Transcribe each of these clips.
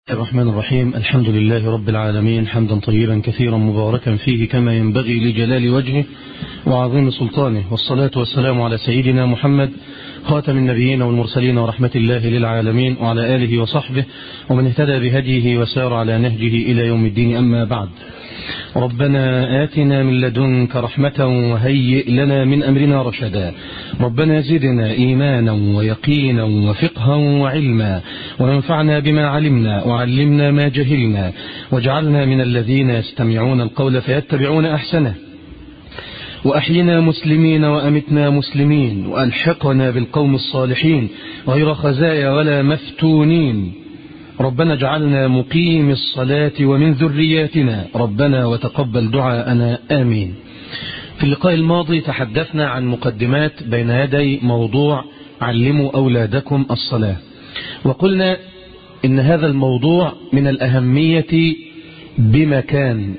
الرحمن الرحيم الحمد لله رب العالمين حمدا طيبا كثيرا مباركا فيه كما ينبغي لجلال وجهه وعظيم سلطانه والصلاة والسلام على سيدنا محمد خاتم النبيين والمرسلين ورحمة الله للعالمين وعلى آله وصحبه ومن اهتدى بهديه وسار على نهجه إلى يوم الدين أما بعد ربنا آتنا من لدنك رحمة وهيئ لنا من أمرنا رشدا ربنا زدنا إيمانا ويقينا وفقها وعلما وانفعنا بما علمنا وعلمنا ما جهلنا واجعلنا من الذين يستمعون القول فيتبعون أحسنه وأحينا مسلمين وأمتنا مسلمين وألحقنا بالقوم الصالحين غير خزايا ولا مفتونين ربنا اجعلنا مقيم الصلاة ومن ذرياتنا ربنا وتقبل دعاءنا آمين في اللقاء الماضي تحدثنا عن مقدمات بين يدي موضوع علموا أولادكم الصلاة وقلنا إن هذا الموضوع من الأهمية بمكان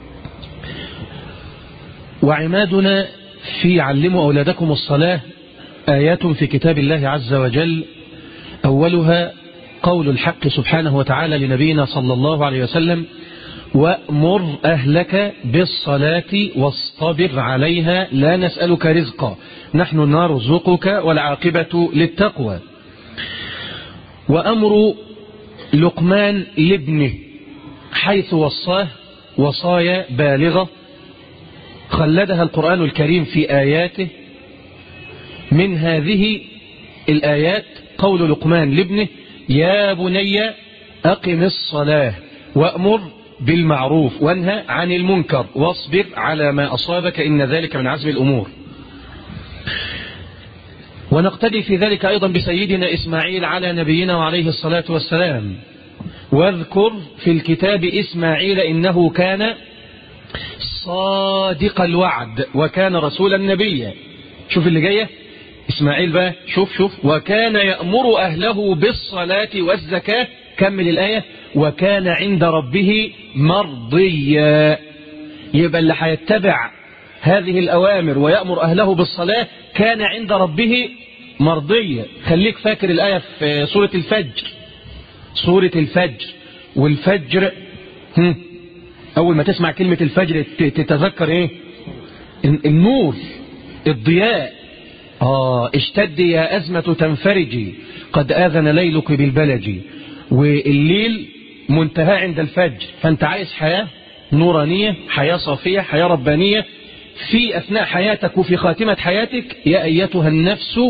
وعمادنا في علموا أولادكم الصلاة آيات في كتاب الله عز وجل أولها قول الحق سبحانه وتعالى لنبينا صلى الله عليه وسلم وأمر أهلك بالصلاة واصطبر عليها لا نسألك رزقا نحن نرزقك والعاقبة للتقوى وأمر لقمان لابنه حيث وصاه وصايا بالغة خلدها القرآن الكريم في آياته من هذه الآيات قول لقمان لابنه يا بني أقم الصلاة وأمر بالمعروف وانهى عن المنكر واصبر على ما أصابك إن ذلك من عزم الأمور ونقتدي في ذلك أيضا بسيدنا إسماعيل على نبينا وعليه الصلاة والسلام واذكر في الكتاب إسماعيل إنه كان صادق الوعد وكان رسولا نبيا شوف اللي جايه إسماعيل بقى شوف شوف وكان يأمر أهله بالصلاة والزكاة كمل الآية وكان عند ربه مرضيا يبقى اللي هيتبع هذه الأوامر ويأمر أهله بالصلاة كان عند ربه مرضيا خليك فاكر الآية في سورة الفجر سورة الفجر والفجر هم أول ما تسمع كلمة الفجر تتذكر إيه النور الضياء آه اشتد يا أزمة تنفرجي قد آذن ليلك بالبلج والليل منتهى عند الفجر فأنت عايز حياة نورانية حياة صافية حياة ربانية في أثناء حياتك وفي خاتمة حياتك يا أيتها النفس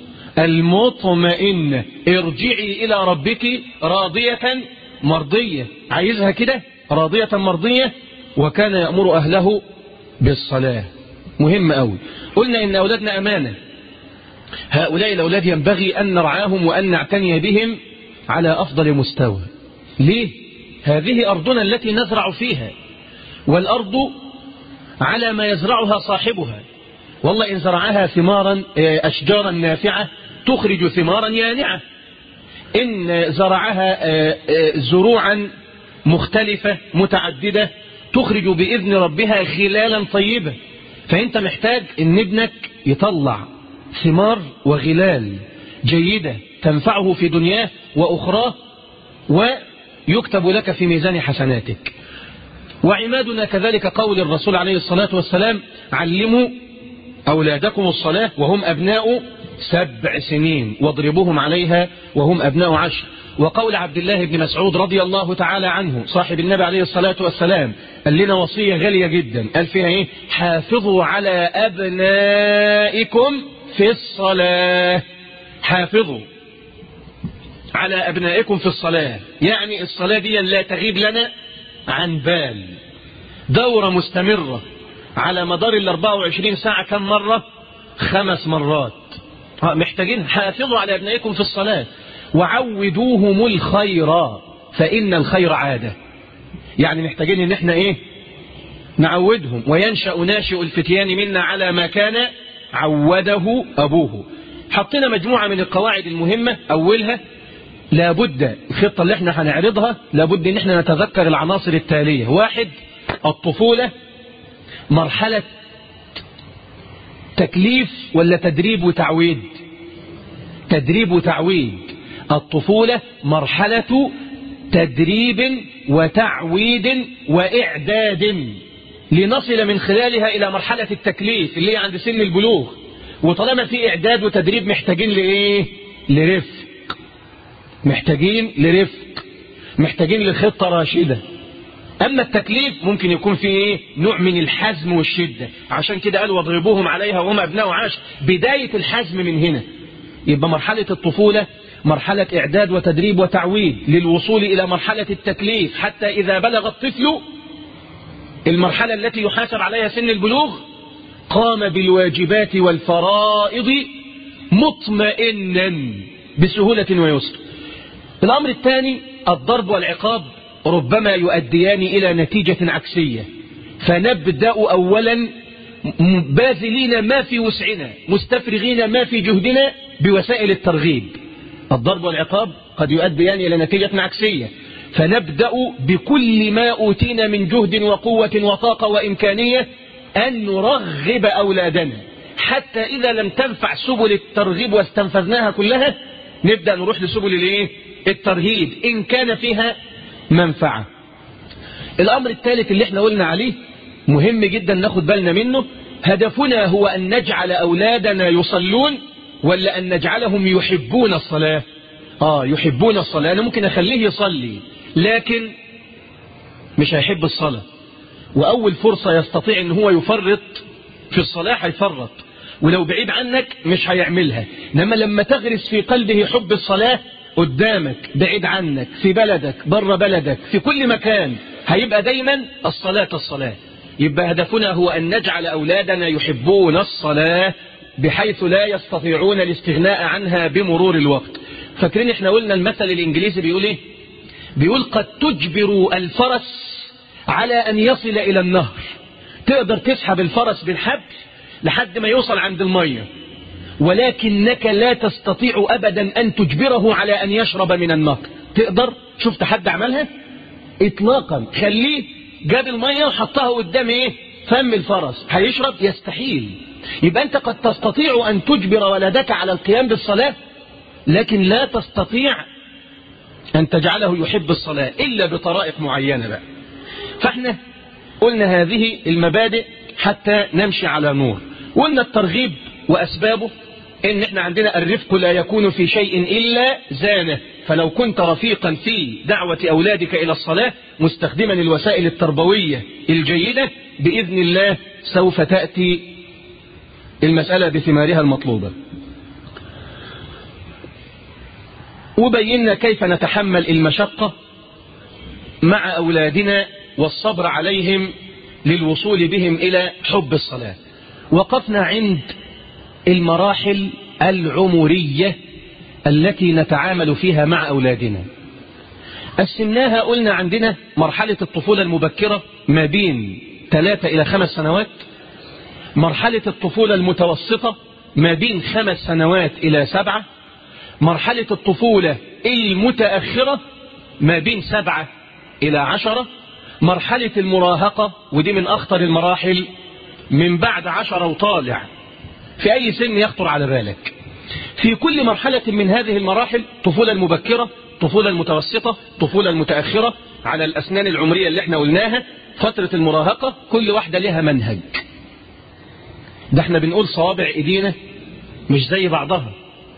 المطمئنة ارجعي إلى ربك راضية مرضية عايزها كده راضية مرضية وكان يأمر أهله بالصلاة مهم أوي قلنا إن أولادنا أمانة هؤلاء الأولاد ينبغي أن نرعاهم وأن نعتني بهم على أفضل مستوى ليه؟ هذه أرضنا التي نزرع فيها والأرض على ما يزرعها صاحبها والله إن زرعها ثمارا أشجارا نافعة تخرج ثمارا يانعة إن زرعها زروعا مختلفة متعددة تخرج بإذن ربها خلالا طيبة فأنت محتاج إن ابنك يطلع ثمار وغلال جيدة تنفعه في دنياه وأخراه ويكتب لك في ميزان حسناتك وعمادنا كذلك قول الرسول عليه الصلاة والسلام علموا أولادكم الصلاة وهم أبناء سبع سنين واضربوهم عليها وهم أبناء عشر وقول عبد الله بن مسعود رضي الله تعالى عنه صاحب النبي عليه الصلاة والسلام قال لنا وصية غالية جدا قال فيها ايه حافظوا على أبنائكم في الصلاة حافظوا على أبنائكم في الصلاة يعني الصلاة دي لا تغيب لنا عن بال دورة مستمرة على مدار ال 24 ساعة كم مرة خمس مرات محتاجين حافظوا على أبنائكم في الصلاة وعودوهم الخير فإن الخير عادة يعني محتاجين ان احنا ايه نعودهم وينشأ ناشئ الفتيان منا على ما كان عوده أبوه حطينا مجموعة من القواعد المهمة أولها لابد الخطة اللي احنا هنعرضها لابد ان احنا نتذكر العناصر التالية واحد الطفولة مرحلة تكليف ولا تدريب وتعويد تدريب وتعويد الطفولة مرحلة تدريب وتعويد وإعداد لنصل من خلالها إلى مرحلة التكليف اللي هي عند سن البلوغ وطالما في إعداد وتدريب محتاجين لإيه لرفق محتاجين لرفق محتاجين لخطة راشدة أما التكليف ممكن يكون فيه إيه؟ نوع من الحزم والشدة عشان كده قال واضربوهم عليها وهم أبناء عاش بداية الحزم من هنا يبقى مرحلة الطفولة مرحلة إعداد وتدريب وتعويد للوصول إلى مرحلة التكليف حتى إذا بلغ الطفل المرحلة التي يحاسب عليها سن البلوغ قام بالواجبات والفرائض مطمئنا بسهولة ويسر الأمر الثاني الضرب والعقاب ربما يؤديان إلى نتيجة عكسية فنبدأ أولا باذلين ما في وسعنا مستفرغين ما في جهدنا بوسائل الترغيب الضرب والعقاب قد يؤديان إلى نتيجة عكسية فنبدأ بكل ما أوتينا من جهد وقوة وطاقة وإمكانية أن نرغب أولادنا حتى إذا لم تنفع سبل الترغيب واستنفذناها كلها نبدأ نروح لسبل الايه الترهيب إن كان فيها منفعة الأمر الثالث اللي احنا قلنا عليه مهم جدا ناخد بالنا منه هدفنا هو أن نجعل أولادنا يصلون ولا أن نجعلهم يحبون الصلاة آه يحبون الصلاة أنا ممكن أخليه يصلي لكن مش هيحب الصلاة وأول فرصة يستطيع أن هو يفرط في الصلاة هيفرط ولو بعيد عنك مش هيعملها إنما لما تغرس في قلبه حب الصلاة قدامك بعيد عنك في بلدك بره بلدك في كل مكان هيبقى دايما الصلاة الصلاة يبقى هدفنا هو أن نجعل أولادنا يحبون الصلاة بحيث لا يستطيعون الاستغناء عنها بمرور الوقت فاكرين احنا قلنا المثل الانجليزي بيقول ايه بيقول قد تجبر الفرس على ان يصل الى النهر تقدر تسحب الفرس بالحبل لحد ما يوصل عند المية ولكنك لا تستطيع ابدا ان تجبره على ان يشرب من النهر تقدر شفت حد عملها اطلاقا خليه جاب المية وحطها قدام ايه فم الفرس هيشرب يستحيل يبقى أنت قد تستطيع أن تجبر ولدك على القيام بالصلاة لكن لا تستطيع أن تجعله يحب الصلاة إلا بطرائق معينة بقى فاحنا قلنا هذه المبادئ حتى نمشي على نور قلنا الترغيب وأسبابه إن احنا عندنا الرفق لا يكون في شيء إلا زانه فلو كنت رفيقا في دعوة أولادك إلى الصلاة مستخدما الوسائل التربوية الجيدة بإذن الله سوف تأتي المسألة بثمارها المطلوبة وبينا كيف نتحمل المشقة مع أولادنا والصبر عليهم للوصول بهم إلى حب الصلاة وقفنا عند المراحل العمرية التي نتعامل فيها مع أولادنا قسمناها قلنا عندنا مرحلة الطفولة المبكرة ما بين ثلاثة إلى خمس سنوات مرحلة الطفولة المتوسطة ما بين خمس سنوات إلى سبعة مرحلة الطفولة المتأخرة ما بين سبعة إلى عشرة مرحلة المراهقة ودي من أخطر المراحل من بعد عشرة وطالع في أي سن يخطر على بالك في كل مرحلة من هذه المراحل طفولة المبكرة طفولة المتوسطة طفولة المتأخرة على الأسنان العمرية اللي احنا قلناها فترة المراهقة كل واحدة لها منهج ده احنا بنقول صوابع ايدينا مش زي بعضها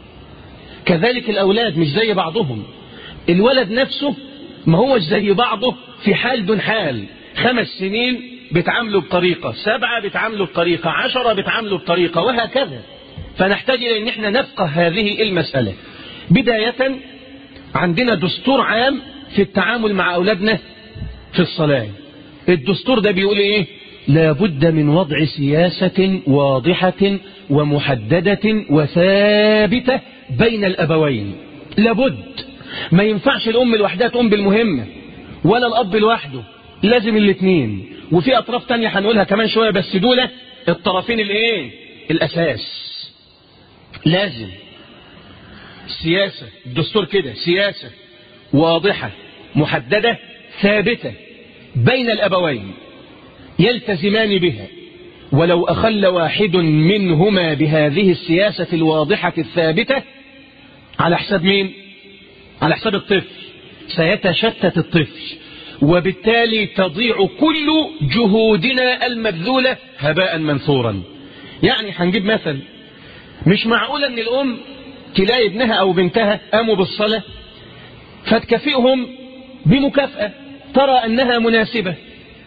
كذلك الأولاد مش زي بعضهم الولد نفسه ما هوش زي بعضه في حال دون حال خمس سنين بتعاملوا بطريقة سبعة بتعاملوا بطريقة عشرة بتعاملوا بطريقة وهكذا فنحتاج إلى أن احنا نفقه هذه المسألة بداية عندنا دستور عام في التعامل مع أولادنا في الصلاة الدستور ده بيقول إيه لابد من وضع سياسة واضحة ومحددة وثابتة بين الأبوين لابد ما ينفعش الأم لوحدها تقوم بالمهمة ولا الأب لوحده لازم الاثنين وفي أطراف تانية هنقولها كمان شوية بس دول الطرفين الايه الأساس لازم سياسة الدستور كده سياسة واضحة محددة ثابتة بين الأبوين يلتزمان بها ولو أخل واحد منهما بهذه السياسة الواضحة الثابتة على حساب مين على حساب الطفل سيتشتت الطفل وبالتالي تضيع كل جهودنا المبذولة هباء منثورا يعني هنجيب مثل مش معقولة ان الام تلاقي ابنها او بنتها قاموا بالصلاة فتكافئهم بمكافأة ترى انها مناسبة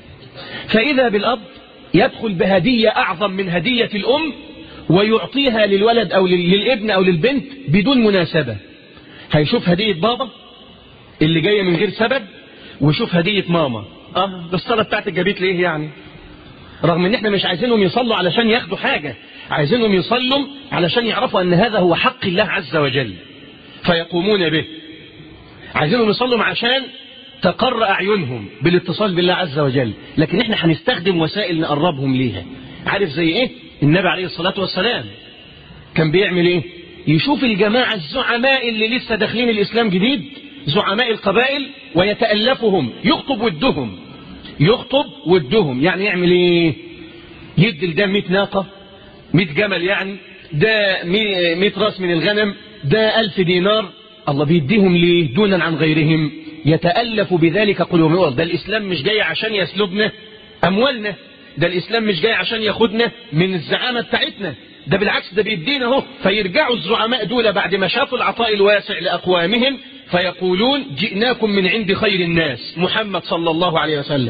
فاذا بالاب يدخل بهدية اعظم من هدية الام ويعطيها للولد او للابن او للبنت بدون مناسبة هيشوف هدية بابا اللي جاية من غير سبب ويشوف هدية ماما اه الصلاة بتاعتك جابت ليه يعني رغم ان احنا مش عايزينهم يصلوا علشان ياخدوا حاجة عايزينهم يصلوا علشان يعرفوا ان هذا هو حق الله عز وجل فيقومون به عايزينهم يصلوا عشان تقر اعينهم بالاتصال بالله عز وجل لكن احنا هنستخدم وسائل نقربهم ليها عارف زي ايه النبي عليه الصلاة والسلام كان بيعمل ايه يشوف الجماعة الزعماء اللي لسه داخلين الاسلام جديد زعماء القبائل ويتألفهم يخطب ودهم يخطب ودهم يعني يعمل ايه يدي لده 100 ناقة 100 جمل يعني ده 100 راس من الغنم ده 1000 دينار الله بيديهم ليه دونا عن غيرهم يتألف بذلك قلوبهم ده الإسلام مش جاي عشان يسلبنا أموالنا ده الإسلام مش جاي عشان ياخدنا من الزعامة بتاعتنا ده بالعكس ده بيدينا اهو فيرجعوا الزعماء دول بعد ما شافوا العطاء الواسع لأقوامهم فيقولون جئناكم من عند خير الناس محمد صلى الله عليه وسلم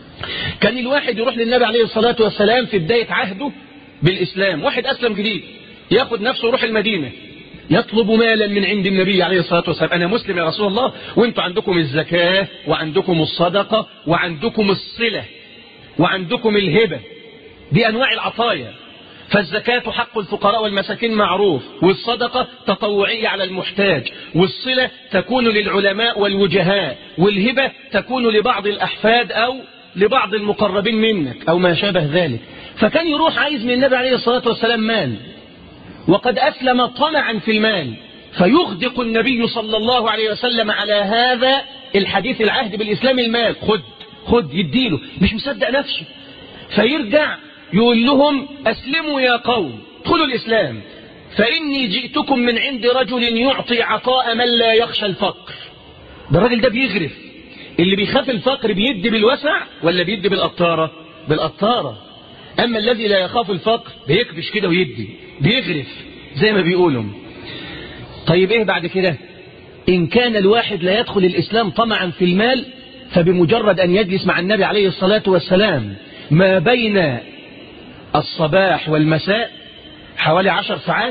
كان الواحد يروح للنبي عليه الصلاة والسلام في بداية عهده بالإسلام واحد أسلم جديد ياخد نفسه يروح المدينة يطلب مالا من عند النبي عليه الصلاة والسلام أنا مسلم يا رسول الله وانتوا عندكم الزكاة وعندكم الصدقة وعندكم الصلة وعندكم الهبة دي أنواع العطايا فالزكاة حق الفقراء والمساكين معروف والصدقة تطوعية على المحتاج والصلة تكون للعلماء والوجهاء والهبة تكون لبعض الأحفاد أو لبعض المقربين منك أو ما شابه ذلك فكان يروح عايز من النبي عليه الصلاة والسلام مال وقد أسلم طمعا في المال فيغدق النبي صلى الله عليه وسلم على هذا الحديث العهد بالإسلام المال خد خد يديله مش مصدق نفسه فيرجع يقول لهم أسلموا يا قوم ادخلوا الإسلام فإني جئتكم من عند رجل يعطي عطاء من لا يخشى الفقر ده الراجل ده بيغرف اللي بيخاف الفقر بيدي بالوسع ولا بيدي بالقطارة بالقطارة أما الذي لا يخاف الفقر بيكبش كده ويدي بيغرف زي ما بيقولوا طيب ايه بعد كده إن كان الواحد لا يدخل الإسلام طمعا في المال فبمجرد أن يجلس مع النبي عليه الصلاة والسلام ما بين الصباح والمساء حوالي عشر ساعات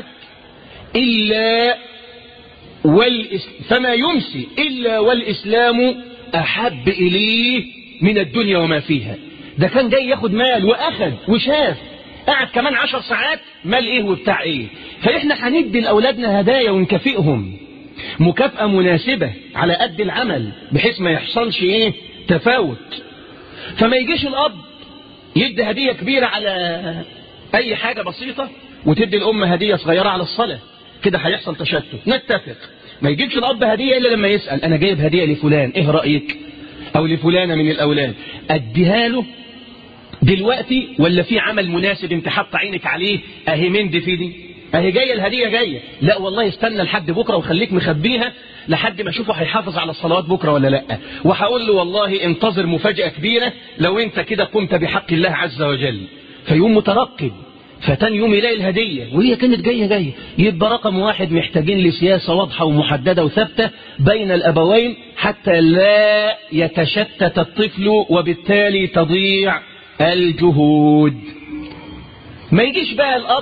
إلا والإس... فما يمسي إلا والإسلام أحب إليه من الدنيا وما فيها ده كان جاي ياخد مال وأخذ وشاف قعد كمان عشر ساعات مال إيه وبتاع إيه فإحنا هندي لأولادنا هدايا ونكافئهم مكافأة مناسبة على قد العمل بحيث ما يحصلش إيه تفاوت فما يجيش الأب يدي هدية كبيرة على أي حاجة بسيطة وتدي الأم هدية صغيرة على الصلاة كده هيحصل تشتت نتفق ما يجيبش الأب هدية إلا لما يسأل أنا جايب هدية لفلان إيه رأيك أو لفلانة من الأولاد أديها له دلوقتي ولا في عمل مناسب انت حاط عينك عليه اهي من دي في دي اهي جايه الهديه جايه لا والله استنى لحد بكره وخليك مخبيها لحد ما اشوفه هيحافظ على الصلوات بكره ولا لا وهقول له والله انتظر مفاجاه كبيره لو انت كده قمت بحق الله عز وجل فيقوم مترقب فتاني يوم يلاقي الهدية وهي كانت جاية جاية يبقى رقم واحد محتاجين لسياسة واضحة ومحددة وثابتة بين الأبوين حتى لا يتشتت الطفل وبالتالي تضيع الجهود ما يجيش بقى الأب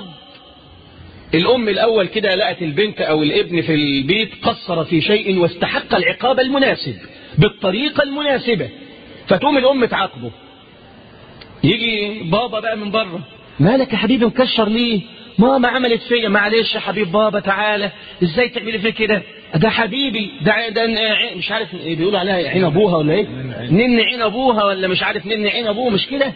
الأم الأول كده لقت البنت أو الابن في البيت قصر في شيء واستحق العقاب المناسب بالطريقة المناسبة فتقوم الأم تعاقبه يجي بابا بقى من بره مالك يا حبيبي مكشر ليه ماما عملت فيا معلش يا حبيب بابا تعالى ازاي تعملي فيا كده ده حبيبي ده ده مش عارف بيقولوا عليها عين ابوها ولا ايه نن عين ابوها ولا مش عارف نن عين ابوه مش كده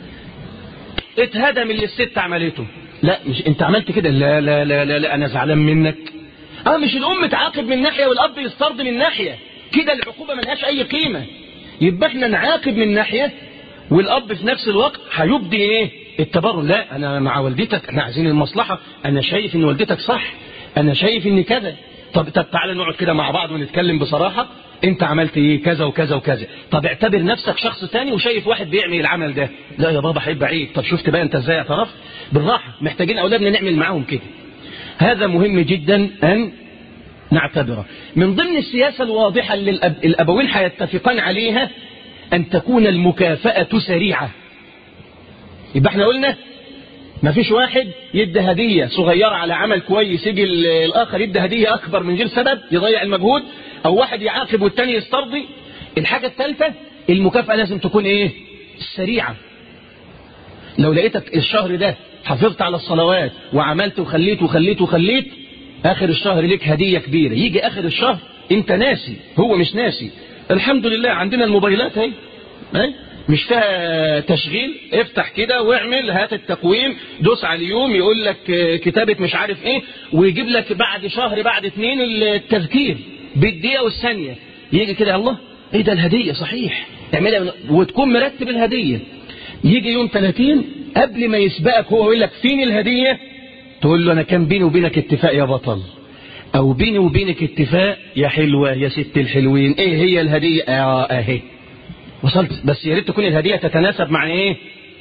اتهدم اللي الست عملته لا مش انت عملت كده لا لا لا لا, لا انا زعلان منك اه مش الام تعاقب من ناحيه والاب يسترضي من ناحيه كده العقوبه ملهاش اي قيمه يبقى احنا نعاقب من ناحيه والاب في نفس الوقت هيبدي ايه التبرر لا انا مع والدتك احنا عايزين المصلحه انا شايف ان والدتك صح انا شايف ان كذا طب طب تعالى نقعد كده مع بعض ونتكلم بصراحه انت عملت ايه كذا وكذا وكذا طب اعتبر نفسك شخص تاني وشايف واحد بيعمل العمل ده لا يا بابا هيبقى عيب طب شفت بقى انت ازاي اعترفت بالراحه محتاجين اولادنا نعمل معاهم كده هذا مهم جدا ان نعتبره من ضمن السياسه الواضحه اللي الأب... الابوين هيتفقان عليها ان تكون المكافاه سريعه يبقى احنا قلنا ما فيش واحد يدي هدية صغيرة على عمل كويس يجي الآخر يدي هدية أكبر من غير سبب يضيع المجهود أو واحد يعاقب والتاني يسترضي الحاجة الثالثة المكافأة لازم تكون إيه سريعة لو لقيتك الشهر ده حافظت على الصلوات وعملت وخليت وخليت وخليت آخر الشهر ليك هدية كبيرة يجي آخر الشهر أنت ناسي هو مش ناسي الحمد لله عندنا الموبايلات اهي اهي مش فيها تشغيل افتح كده واعمل هات التقويم دوس على اليوم يقول لك كتابة مش عارف ايه ويجيب لك بعد شهر بعد اتنين التذكير بالدقيقة والثانية يجي كده الله ايه ده الهدية صحيح تعملها وتكون مرتب الهدية يجي يوم 30 قبل ما يسبقك هو يقول لك فين الهدية تقول له انا كان بيني وبينك اتفاق يا بطل او بيني وبينك اتفاق يا حلوة يا ست الحلوين ايه هي الهدية اه اهي وصلت بس يا ريت تكون الهدية تتناسب مع ايه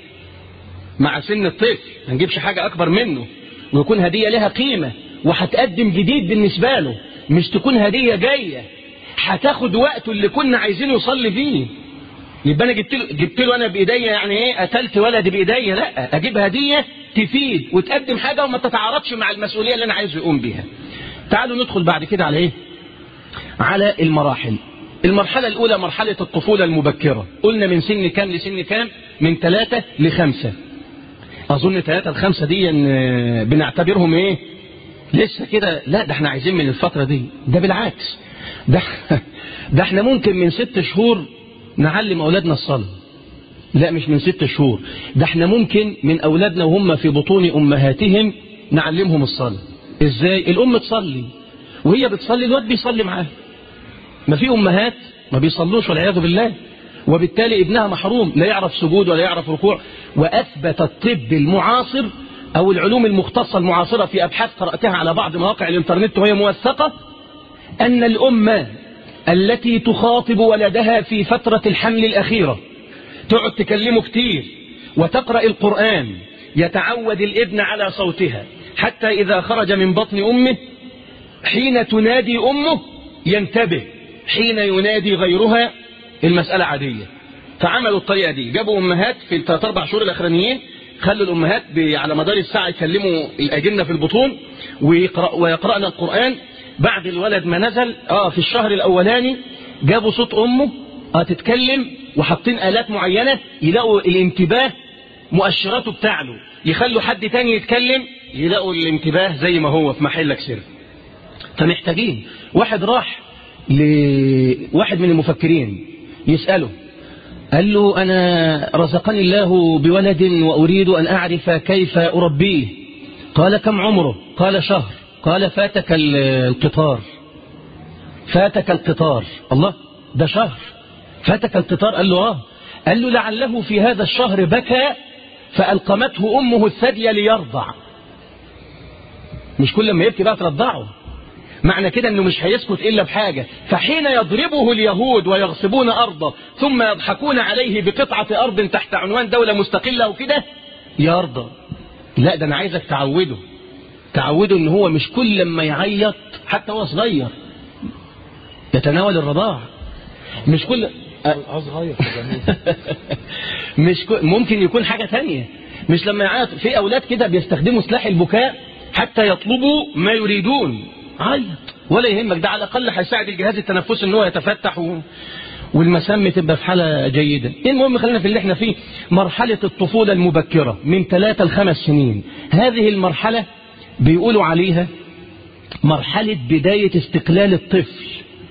مع سن الطفل ما نجيبش حاجة اكبر منه ويكون هدية لها قيمة وهتقدم جديد بالنسبة له مش تكون هدية جاية هتاخد وقته اللي كنا عايزينه يصلي فيه يبقى انا جبت له جبت له انا بايديا يعني ايه قتلت ولدي بايديا لا اجيب هديه تفيد وتقدم حاجه وما تتعارضش مع المسؤوليه اللي انا عايزه يقوم بيها تعالوا ندخل بعد كده على ايه على المراحل المرحلة الأولى مرحلة الطفولة المبكرة قلنا من سن كام لسن كام من ثلاثة لخمسة أظن ثلاثة لخمسة دي بنعتبرهم إيه لسه كده لا ده احنا عايزين من الفترة دي ده بالعكس ده, ده احنا ممكن من ست شهور نعلم أولادنا الصلاة لا مش من ست شهور ده احنا ممكن من أولادنا وهم في بطون أمهاتهم نعلمهم الصلاة ازاي الأم تصلي وهي بتصلي الواد بيصلي معاها ما في أمهات ما بيصلوش والعياذ بالله وبالتالي ابنها محروم لا يعرف سجود ولا يعرف ركوع وأثبت الطب المعاصر أو العلوم المختصة المعاصرة في أبحاث قرأتها على بعض مواقع الإنترنت وهي موثقة أن الأمة التي تخاطب ولدها في فترة الحمل الأخيرة تقعد تكلمه كتير وتقرأ القرآن يتعود الابن على صوتها حتى إذا خرج من بطن أمه حين تنادي أمه ينتبه حين ينادي غيرها المسألة عادية فعملوا الطريقة دي جابوا أمهات في الثلاث أربع شهور الأخرانيين خلوا الأمهات على مدار الساعة يكلموا الأجنة في البطون ويقرأ ويقرأنا القرآن بعد الولد ما نزل آه في الشهر الأولاني جابوا صوت أمه آه تتكلم وحاطين آلات معينة يلاقوا الانتباه مؤشراته بتاعله يخلوا حد تاني يتكلم يلاقوا الانتباه زي ما هو في محلك سر فمحتاجين واحد راح لواحد من المفكرين يسأله قال له أنا رزقني الله بولد وأريد أن أعرف كيف أربيه قال كم عمره قال شهر قال فاتك القطار فاتك القطار الله ده شهر فاتك القطار قال له آه قال له لعله في هذا الشهر بكى فألقمته أمه الثدي ليرضع مش كل ما يبكي بقى ترضعه معنى كده انه مش هيسكت الا بحاجة فحين يضربه اليهود ويغصبون ارضه ثم يضحكون عليه بقطعة ارض تحت عنوان دولة مستقلة وكده يرضى لا ده انا عايزك تعوده تعوده ان هو مش كل لما يعيط حتى هو صغير يتناول الرضاع مش كل صغير مش كل... ممكن يكون حاجة تانية مش لما يعيط في اولاد كده بيستخدموا سلاح البكاء حتى يطلبوا ما يريدون عيط ولا يهمك ده على الأقل هيساعد الجهاز التنفسي ان هو يتفتح و... والمسام تبقى في حالة جيدة المهم خلينا في اللي احنا فيه مرحلة الطفولة المبكرة من ثلاثة لخمس سنين هذه المرحلة بيقولوا عليها مرحلة بداية استقلال الطفل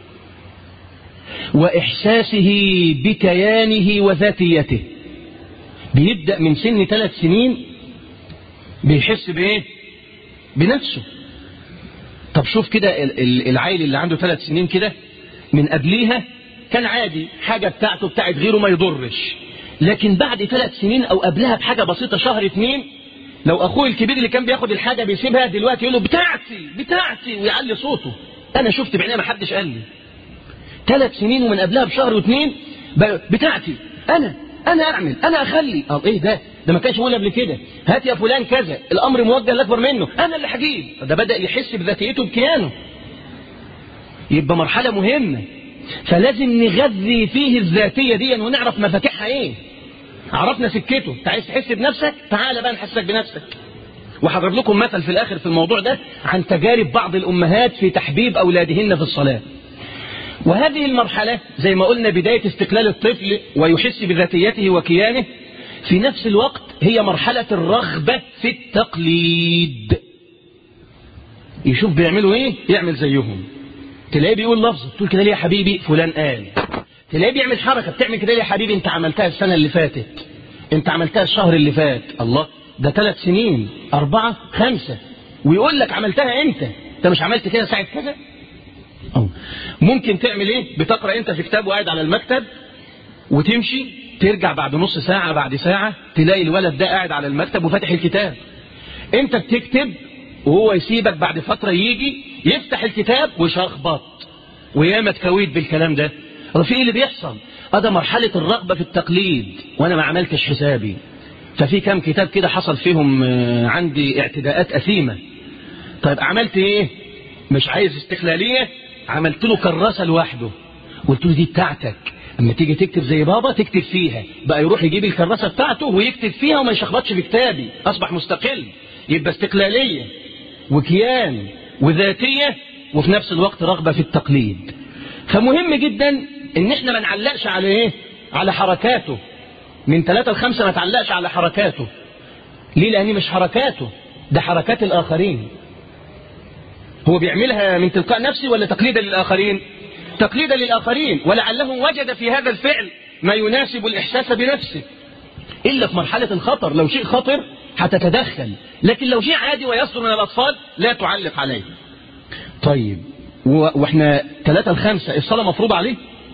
وإحساسه بكيانه وذاتيته بيبدأ من سن ثلاث سنين بيحس بإيه بنفسه طب شوف كده العيل اللي عنده ثلاث سنين كده من قبليها كان عادي حاجة بتاعته بتاعت غيره ما يضرش لكن بعد ثلاث سنين او قبلها بحاجة بسيطة شهر اتنين لو اخوه الكبير اللي كان بياخد الحاجة بيسيبها دلوقتي يقول له بتاعتي بتاعتي ويعلي صوته انا شفت بعيني ما حدش قال لي ثلاث سنين ومن قبلها بشهر واثنين بتاعتي انا انا اعمل انا اخلي اه ايه ده ده ما كانش يقول قبل كده هات يا فلان كذا الامر موجه لاكبر منه انا اللي هجيب ده بدا يحس بذاتيته بكيانه يبقى مرحله مهمه فلازم نغذي فيه الذاتيه دي ونعرف مفاتيحها ايه عرفنا سكته انت عايز تحس بنفسك تعال بقى نحسك بنفسك وهضرب لكم مثل في الاخر في الموضوع ده عن تجارب بعض الامهات في تحبيب اولادهن في الصلاه وهذه المرحلة زي ما قلنا بداية استقلال الطفل ويحس بذاتيته وكيانه في نفس الوقت هي مرحلة الرغبة في التقليد يشوف بيعملوا ايه يعمل زيهم تلاقيه بيقول لفظ تقول كده ليه يا حبيبي فلان قال تلاقيه بيعمل حركة بتعمل كده ليه يا حبيبي انت عملتها السنة اللي فاتت انت عملتها الشهر اللي فات الله ده ثلاث سنين أربعة خمسة ويقول لك عملتها انت انت مش عملت كده ساعة كذا أوه. ممكن تعمل ايه بتقرأ انت في كتاب وقاعد على المكتب وتمشي ترجع بعد نص ساعة بعد ساعة تلاقي الولد ده قاعد على المكتب وفاتح الكتاب انت بتكتب وهو يسيبك بعد فترة يجي يفتح الكتاب ويشخبط وياما تكويت بالكلام ده في ايه اللي بيحصل هذا مرحلة الرغبة في التقليد وانا ما عملتش حسابي ففي كام كتاب كده حصل فيهم عندي اعتداءات أثيمة طيب عملت ايه مش عايز استقلالية عملت له كراسة لوحده قلت له دي بتاعتك اما تيجي تكتب زي بابا تكتب فيها بقى يروح يجيب الكراسة بتاعته ويكتب فيها وما يشخبطش في كتابي اصبح مستقل يبقى استقلالية وكيان وذاتية وفي نفس الوقت رغبة في التقليد فمهم جدا ان احنا ما نعلقش على ايه على حركاته من ثلاثة لخمسة ما تعلقش على حركاته ليه لأني مش حركاته ده حركات الآخرين هو بيعملها من تلقاء نفسه ولا تقليدا للآخرين تقليدا للآخرين ولعله وجد في هذا الفعل ما يناسب الإحساس بنفسه إلا في مرحلة الخطر لو شيء خطر هتتدخل لكن لو شيء عادي ويصدر من الأطفال لا تعلق عليه طيب واحنا ثلاثة لخمسة الصلاة مفروضة عليه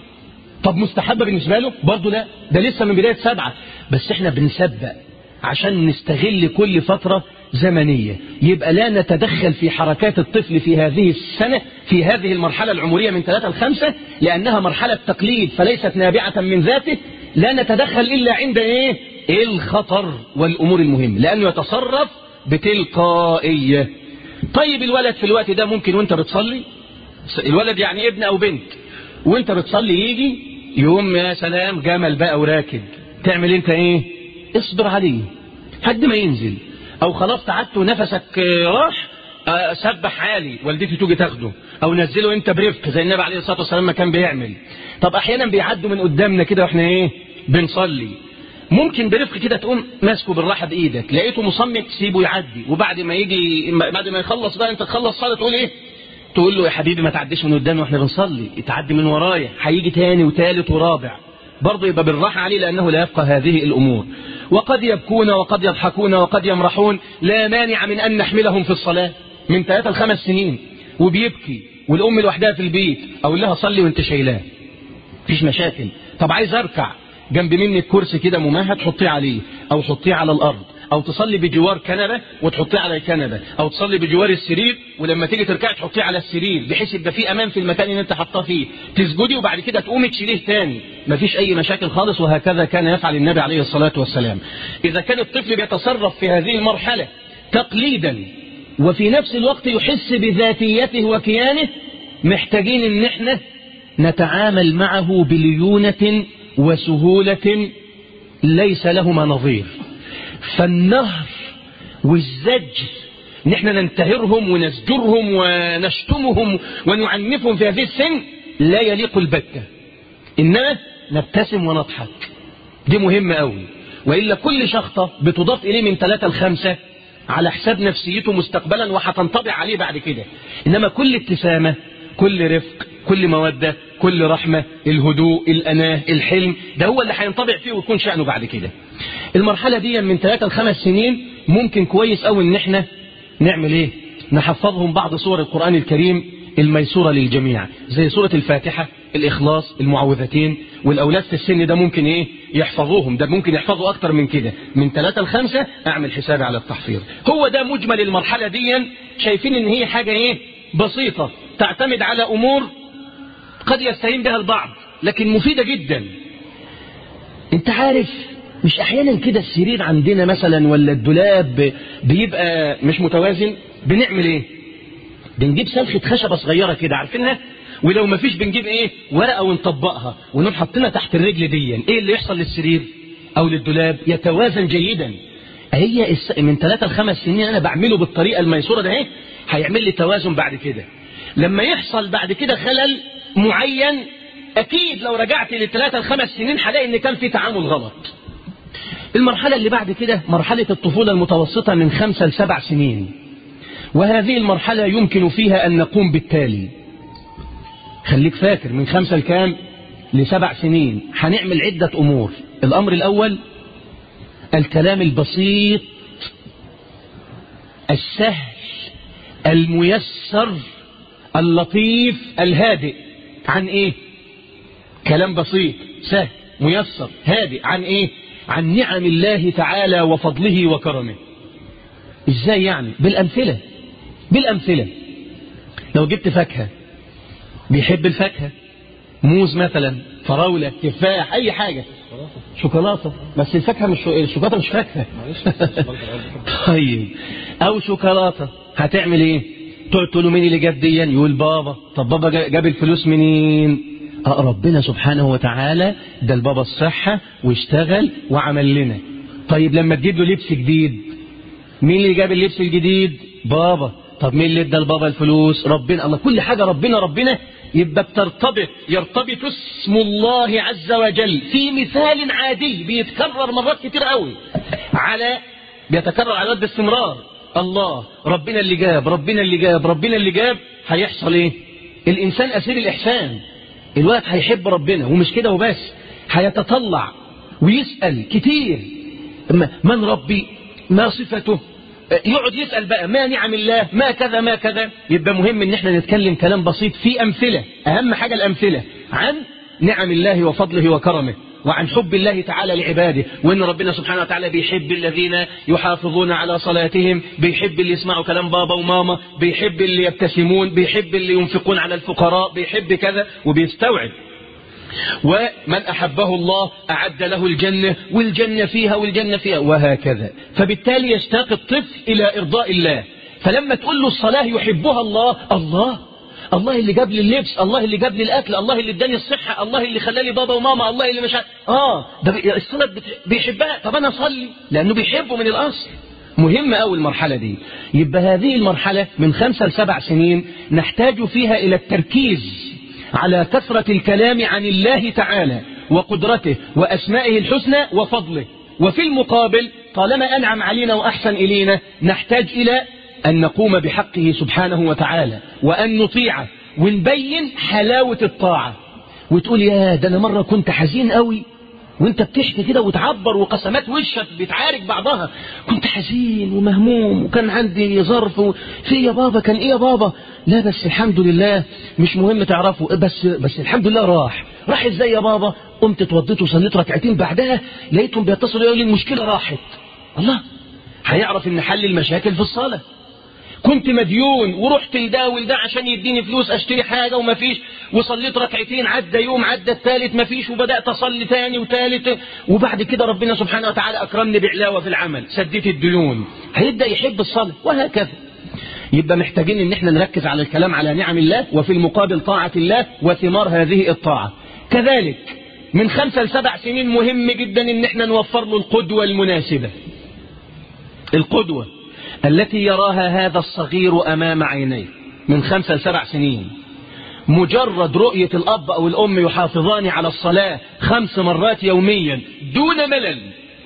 طب مستحبة بالنسبة له برضه لا ده لسه من بداية سبعة بس احنا بنسبق عشان نستغل كل فترة زمنية يبقى لا نتدخل في حركات الطفل في هذه السنة في هذه المرحلة العمرية من ثلاثة لخمسة لأنها مرحلة تقليد فليست نابعة من ذاته لا نتدخل إلا عند إيه الخطر والأمور المهمة لأنه يتصرف بتلقائية طيب الولد في الوقت ده ممكن وانت بتصلي الولد يعني ابن أو بنت وانت بتصلي يجي يقوم يا سلام جمل بقى وراكب تعمل انت ايه اصبر عليه حد ما ينزل او خلاص تعبت ونفسك راح سبح عالي والدتي تيجي تاخده او نزله انت برفق زي النبي عليه الصلاه والسلام ما كان بيعمل طب احيانا بيعدوا من قدامنا كده واحنا ايه بنصلي ممكن برفق كده تقوم ماسكه بالراحه بايدك لقيته مصمم تسيبه يعدي وبعد ما يجي بعد ما يخلص بقى انت تخلص صلاه تقول ايه تقول له يا حبيبي ما تعديش من قدامي واحنا بنصلي تعدي من ورايا هيجي تاني وتالت ورابع برضه يبقى بالراحة عليه لأنه لا يفقه هذه الأمور وقد يبكون وقد يضحكون وقد يمرحون لا مانع من أن نحملهم في الصلاة من ثلاثة لخمس سنين وبيبكي والأم لوحدها في البيت أقول لها صلي وانت شايلاه مفيش مشاكل طب عايز أركع جنب مني الكرسي كده ممهد حطيه عليه أو حطيه على الأرض او تصلي بجوار كنبة وتحطيه على الكنبة او تصلي بجوار السرير ولما تيجي تركعي تحطيه على السرير بحيث يبقى في امان في المكان اللي انت حطاه فيه تسجدي وبعد كده تقومي تشيليه تاني مفيش اي مشاكل خالص وهكذا كان يفعل النبي عليه الصلاة والسلام اذا كان الطفل بيتصرف في هذه المرحلة تقليدا وفي نفس الوقت يحس بذاتيته وكيانه محتاجين ان احنا نتعامل معه بليونة وسهولة ليس لهما نظير فالنهر والزجر ان احنا ننتهرهم ونزجرهم ونشتمهم ونعنفهم في هذه السن لا يليق البتة انما نبتسم ونضحك دي مهمة قوي وإلا كل شخطة بتضاف إليه من ثلاثة لخمسة على حساب نفسيته مستقبلا وهتنطبع عليه بعد كده إنما كل ابتسامة كل رفق كل مودة كل رحمة الهدوء الأناه الحلم ده هو اللي هينطبع فيه ويكون شأنه بعد كده المرحلة دي من ثلاثة لخمس سنين ممكن كويس أوي إن احنا نعمل إيه نحفظهم بعض صور القرآن الكريم الميسورة للجميع زي سورة الفاتحة الإخلاص المعوذتين والأولاد في السن ده ممكن إيه يحفظوهم ده ممكن يحفظوا أكتر من كده من ثلاثة لخمسة أعمل حسابي على التحفيظ هو ده مجمل المرحلة دي شايفين إن هي حاجة إيه بسيطة تعتمد على أمور قد يستهين بها البعض لكن مفيدة جدا انت عارف مش احيانا كده السرير عندنا مثلا ولا الدولاب بيبقى مش متوازن بنعمل ايه بنجيب سلخة خشبة صغيرة كده عارفينها ولو ما فيش بنجيب ايه ورقة ونطبقها ونقوم حاطينها تحت الرجل دي ايه اللي يحصل للسرير او للدولاب يتوازن جيدا هي الس... من ثلاثة لخمس سنين انا بعمله بالطريقة الميسورة ده اهي هيعمل لي توازن بعد كده لما يحصل بعد كده خلل معين اكيد لو رجعت لثلاثة لخمس سنين هلاقي ان كان في تعامل غلط المرحلة اللي بعد كده مرحلة الطفولة المتوسطة من خمسة لسبع سنين وهذه المرحلة يمكن فيها أن نقوم بالتالي خليك فاكر من خمسة لكام لسبع سنين هنعمل عدة أمور الأمر الأول الكلام البسيط السهل الميسر اللطيف الهادئ عن ايه كلام بسيط سهل ميسر هادئ عن ايه عن نعم الله تعالى وفضله وكرمه ازاي يعني بالامثله بالامثله لو جبت فاكهه بيحب الفاكهه موز مثلا فراوله تفاح اي حاجه شوكولاته بس الفاكهه مش الشوكولاته مش فاكهه طيب او شوكولاته هتعمل ايه تقعد تقول له مين اللي جاب ديا يقول بابا طب بابا جاب الفلوس منين اه ربنا سبحانه وتعالى ده البابا الصحة واشتغل وعمل لنا طيب لما تجيب له لبس جديد مين اللي جاب اللبس الجديد بابا طب مين اللي ادى لبابا الفلوس ربنا الله كل حاجة ربنا ربنا يبقى بترتبط يرتبط اسم الله عز وجل في مثال عادي بيتكرر مرات كتير قوي على بيتكرر على قد باستمرار الله ربنا اللي جاب ربنا اللي جاب ربنا اللي جاب هيحصل ايه الانسان اسير الاحسان الولد هيحب ربنا ومش كده وبس هيتطلع ويسأل كتير من ربي ما صفته يقعد يسأل بقى ما نعم الله ما كذا ما كذا يبقى مهم ان احنا نتكلم كلام بسيط في امثلة اهم حاجة الامثلة عن نعم الله وفضله وكرمه وعن حب الله تعالى لعباده وان ربنا سبحانه وتعالى بيحب الذين يحافظون على صلاتهم بيحب اللي يسمعوا كلام بابا وماما بيحب اللي يبتسمون بيحب اللي ينفقون على الفقراء بيحب كذا وبيستوعب ومن أحبه الله أعد له الجنة والجنة فيها والجنة فيها وهكذا فبالتالي يشتاق الطفل إلى إرضاء الله فلما تقول له الصلاة يحبها الله الله الله اللي جاب لي اللبس الله اللي جاب لي الاكل الله اللي اداني الصحه الله اللي خلاني بابا وماما الله اللي مش اه ده الصلاه بيحبها طب انا اصلي لانه بيحبه من الاصل مهمة أوي المرحلة دي يبقى هذه المرحلة من خمسة لسبع سنين نحتاج فيها إلى التركيز على كثرة الكلام عن الله تعالى وقدرته وأسمائه الحسنى وفضله وفي المقابل طالما أنعم علينا وأحسن إلينا نحتاج إلى أن نقوم بحقه سبحانه وتعالى وأن نطيعه ونبين حلاوة الطاعة وتقول يا ده أنا مرة كنت حزين قوي وانت بتشكي كده وتعبر وقسمات وشك بتعارك بعضها كنت حزين ومهموم وكان عندي ظرف في يا بابا كان ايه يا بابا لا بس الحمد لله مش مهم تعرفه بس بس الحمد لله راح راح ازاي يا بابا قمت اتوضيت وصليت ركعتين بعدها لقيتهم بيتصلوا يقولوا لي المشكله راحت الله هيعرف ان حل المشاكل في الصلاه كنت مديون ورحت لده ولده عشان يديني فلوس اشتري حاجة ومفيش وصليت ركعتين عدى يوم عدى الثالث مفيش وبدأت اصلي ثاني وثالث وبعد كده ربنا سبحانه وتعالى اكرمني بعلاوة في العمل سديت الديون هيبدأ يحب الصلاة وهكذا يبقى محتاجين ان احنا نركز على الكلام على نعم الله وفي المقابل طاعة الله وثمار هذه الطاعة كذلك من خمسة لسبع سنين مهم جدا ان احنا نوفر له القدوة المناسبة القدوة التي يراها هذا الصغير أمام عينيه من خمسة لسبع سنين مجرد رؤية الأب أو الأم يحافظان على الصلاة خمس مرات يوميا دون ملل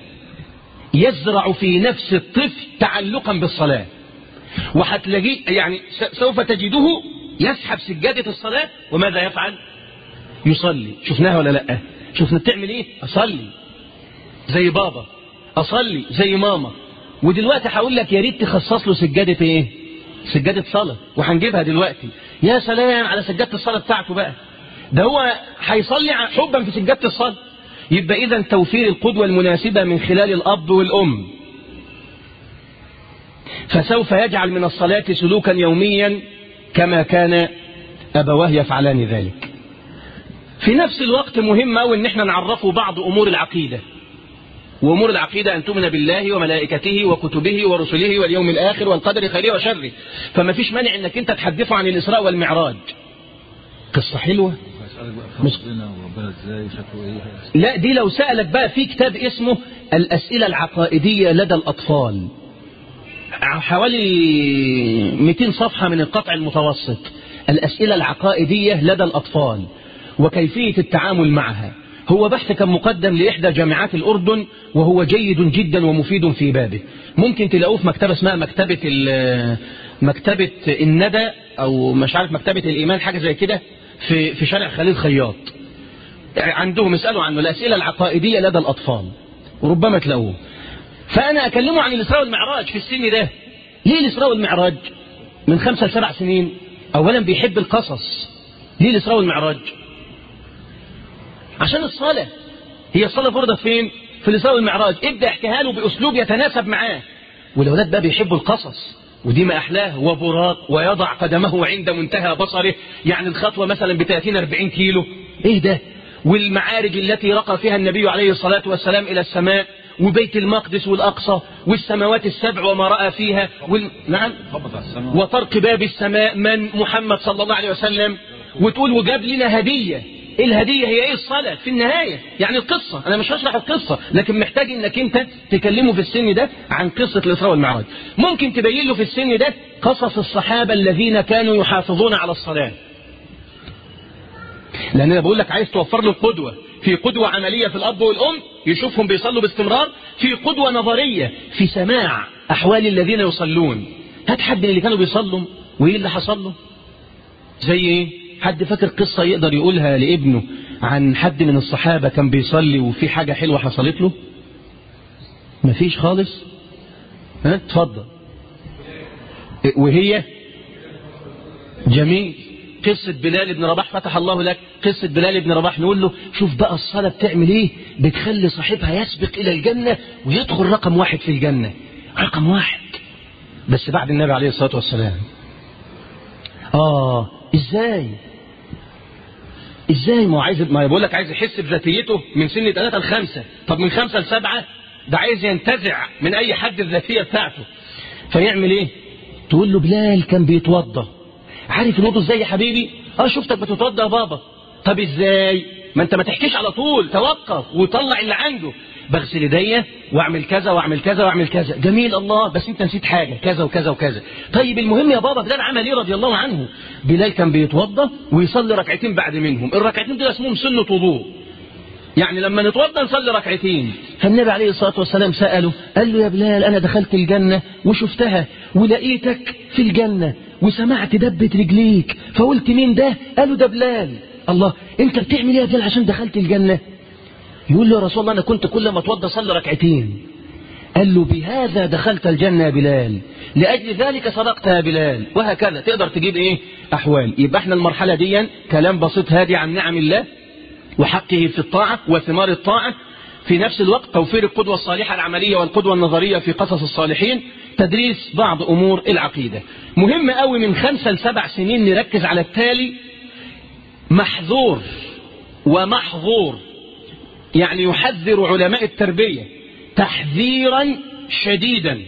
يزرع في نفس الطفل تعلقا بالصلاة وهتلاقيه يعني سوف تجده يسحب سجادة الصلاة وماذا يفعل يصلي شفناها ولا لا شفنا بتعمل ايه اصلي زي بابا اصلي زي ماما ودلوقتي هقول لك يا ريت تخصص له سجادة ايه سجادة صلاة وهنجيبها دلوقتي يا سلام على سجادة الصلاة بتاعته بقى ده هو هيصلي حبا في سجادة الصلاة يبقى اذا توفير القدوة المناسبة من خلال الأب والأم فسوف يجعل من الصلاة سلوكا يوميا كما كان أبواه يفعلان ذلك في نفس الوقت مهم أوي ان احنا نعرفه بعض امور العقيدة وامور العقيدة ان تؤمن بالله وملائكته وكتبه ورسله واليوم الاخر والقدر خيره وشره فما فيش مانع انك انت تحدثه عن الاسراء والمعراج قصة حلوة هيسألك بقى مش- خلق ربنا وربنا ازاي شكله ايه لا دي لو سألك بقى في كتاب اسمه الأسئلة العقائدية لدى الأطفال حوالي 200 صفحة من القطع المتوسط الأسئلة العقائدية لدى الأطفال وكيفية التعامل معها هو بحث كان مقدم لإحدى جامعات الأردن وهو جيد جدا ومفيد في بابه ممكن تلاقوه في مكتبة اسمها مكتبة ال- مكتبة الندى أو مش عارف مكتبة الإيمان حاجة زي كده في في شارع خليل خياط عندهم اسألوا عنه الأسئلة العقائدية لدى الأطفال وربما تلاقوه فأنا أكلمه عن الإسراء والمعراج في السن ده ليه الإسراء والمعراج من خمسة لسبع سنين أولا بيحب القصص ليه الإسراء والمعراج عشان الصلاة هي الصلاة فرضت فين في الإسراء والمعراج ابدأ احكيها له بأسلوب يتناسب معاه والأولاد بقى بيحبوا القصص ودي ما أحلاه وبراق ويضع قدمه عند منتهى بصره يعني الخطوة مثلا ب 30 40 كيلو إيه ده والمعارج التي رقى فيها النبي عليه الصلاة والسلام إلى السماء وبيت المقدس والأقصى والسماوات السبع وما رأى فيها وال... نعم خبط على السماء وطرق باب السماء من محمد صلى الله عليه وسلم وتقول وجاب لنا هدية ايه الهدية هي ايه الصلاة في النهاية يعني القصة انا مش هشرح القصة لكن محتاج انك انت تكلمه في السن ده عن قصة الاسراء والمعراج ممكن تبين له في السن ده قصص الصحابة الذين كانوا يحافظون على الصلاة لان انا بقول لك عايز توفر له القدوة في قدوة عملية في الاب والام يشوفهم بيصلوا باستمرار في قدوة نظرية في سماع احوال الذين يصلون هات حد من اللي كانوا بيصلوا وايه اللي حصل له زي ايه حد فاكر قصة يقدر يقولها لابنه عن حد من الصحابة كان بيصلي وفي حاجة حلوة حصلت له مفيش خالص ها اتفضل وهي جميل قصة بلال بن رباح فتح الله لك قصة بلال بن رباح نقول له شوف بقى الصلاة بتعمل ايه بتخلي صاحبها يسبق إلى الجنة ويدخل رقم واحد في الجنة رقم واحد بس بعد النبي عليه الصلاة والسلام آه إزاي إزاي ما هو عايز ما بقول لك عايز يحس بذاتيته من سن ثلاثة لخمسة طب من خمسة لسبعة ده عايز ينتزع من أي حد الذاتية بتاعته فيعمل إيه تقول له بلال كان بيتوضى عارف الوضوء ازاي يا حبيبي اه شفتك بتتوضى يا بابا طب ازاي ما انت ما تحكيش على طول توقف وطلع اللي عنده بغسل ايديا واعمل كذا واعمل كذا واعمل كذا جميل الله بس انت نسيت حاجه كذا وكذا وكذا طيب المهم يا بابا بلال عمل ايه رضي الله عنه بلال كان بيتوضى ويصلي ركعتين بعد منهم الركعتين دول اسمهم سنه وضوء يعني لما نتوضى نصلي ركعتين فالنبي عليه الصلاة والسلام سأله قال له يا بلال أنا دخلت الجنة وشفتها ولقيتك في الجنة وسمعت دبة رجليك فقلت مين ده قالوا ده بلال الله انت بتعمل ايه يا بلال عشان دخلت الجنة يقول له يا رسول الله أنا كنت كل ما اتوضى صلي ركعتين قال له بهذا دخلت الجنة يا بلال لأجل ذلك صدقت يا بلال وهكذا تقدر تجيب ايه أحوال يبقى احنا المرحلة دي كلام بسيط هادي عن نعم الله وحقه في الطاعة وثمار الطاعة في نفس الوقت توفير القدوة الصالحة العملية والقدوة النظرية في قصص الصالحين تدريس بعض أمور العقيدة مهم قوي من خمسة لسبع سنين نركز على التالي محظور ومحظور يعني يحذر علماء التربية تحذيرا شديدا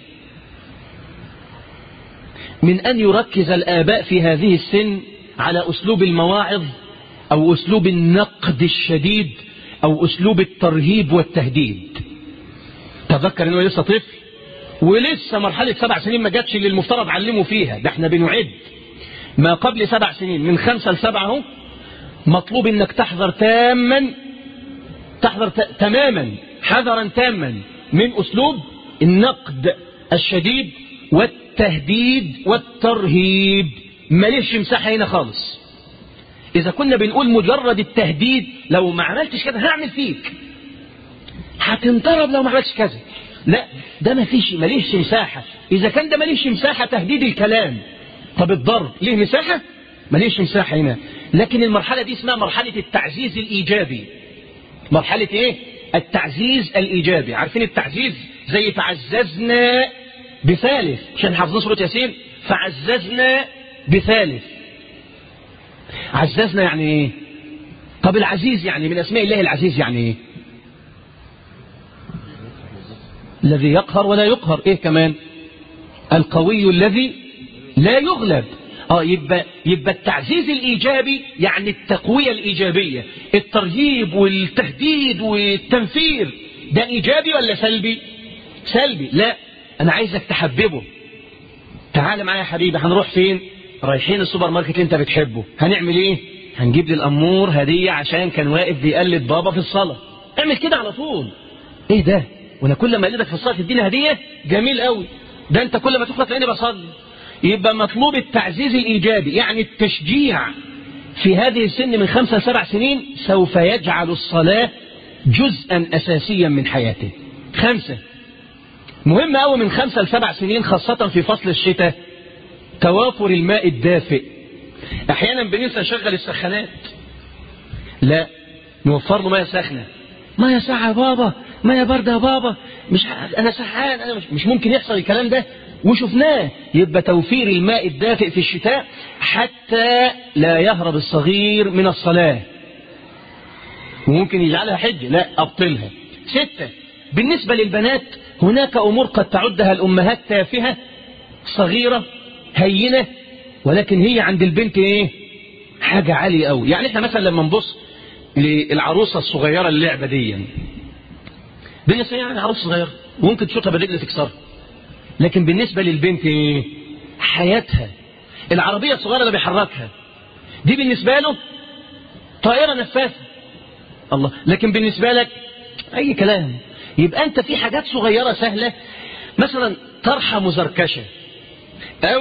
من أن يركز الآباء في هذه السن على أسلوب المواعظ أو أسلوب النقد الشديد أو أسلوب الترهيب والتهديد تذكر أنه لسه طفل ولسه مرحلة سبع سنين ما جاتش اللي المفترض علمه فيها ده احنا بنعد ما قبل سبع سنين من خمسة لسبعة اهو مطلوب انك تحذر تاما تحذر ت... تماما حذرا تاما من أسلوب النقد الشديد والتهديد والترهيب ماليش مساحة هنا خالص إذا كنا بنقول مجرد التهديد لو ما عملتش كذا هعمل فيك هتنضرب لو ما عملتش كذا لا ده ما فيش ماليش مساحة إذا كان ده ماليش مساحة تهديد الكلام طب الضرب ليه مساحة ماليش مساحة هنا لكن المرحلة دي اسمها مرحلة التعزيز الإيجابي مرحلة إيه التعزيز الإيجابي عارفين التعزيز زي تعززنا بثالث عشان حافظين سورة ياسين فعززنا بثالث عززنا يعني ايه طب العزيز يعني من أسماء الله العزيز يعني إيه الذي يقهر ولا يقهر إيه كمان القوي الذي لا يغلب اه يبقى يبقى التعزيز الايجابي يعني التقويه الايجابيه الترهيب والتهديد والتنفير ده ايجابي ولا سلبي سلبي لا انا عايزك تحببه تعال معايا يا حبيبي هنروح فين رايحين السوبر ماركت اللي انت بتحبه هنعمل ايه هنجيب للامور هديه عشان كان واقف بيقلد بابا في الصلاه اعمل كده على طول ايه ده وانا كل ما اقلدك في الصلاه تديني هديه جميل قوي ده انت كل ما تخلص تلاقيني بصلي يبقى مطلوب التعزيز الإيجابي يعني التشجيع في هذه السن من خمسة لسبع سنين سوف يجعل الصلاة جزءا أساسيا من حياته خمسة مهم أوي من خمسة لسبع سنين خاصة في فصل الشتاء توافر الماء الدافئ أحيانا بننسى نشغل السخانات لا نوفر له ميه سخنة ميه ساعة يا بابا ميه باردة يا بابا مش أنا سحان أنا مش, مش ممكن يحصل الكلام ده وشفناه يبقى توفير الماء الدافئ في الشتاء حتى لا يهرب الصغير من الصلاة وممكن يجعلها حجة لا أبطلها ستة بالنسبة للبنات هناك أمور قد تعدها الأمهات تافهة صغيرة هينة ولكن هي عند البنت إيه حاجة عالية أوي يعني إحنا مثلا لما نبص للعروسة الصغيرة اللعبة دي بالنسبة يعني عروسة صغيرة ممكن تشوطها بالرجل تكسرها لكن بالنسبة للبنت ايه حياتها العربية الصغيرة اللي بيحركها دي بالنسبة له طائرة نفاثة الله لكن بالنسبة لك اي كلام يبقى انت في حاجات صغيرة سهلة مثلا طرحة مزركشة او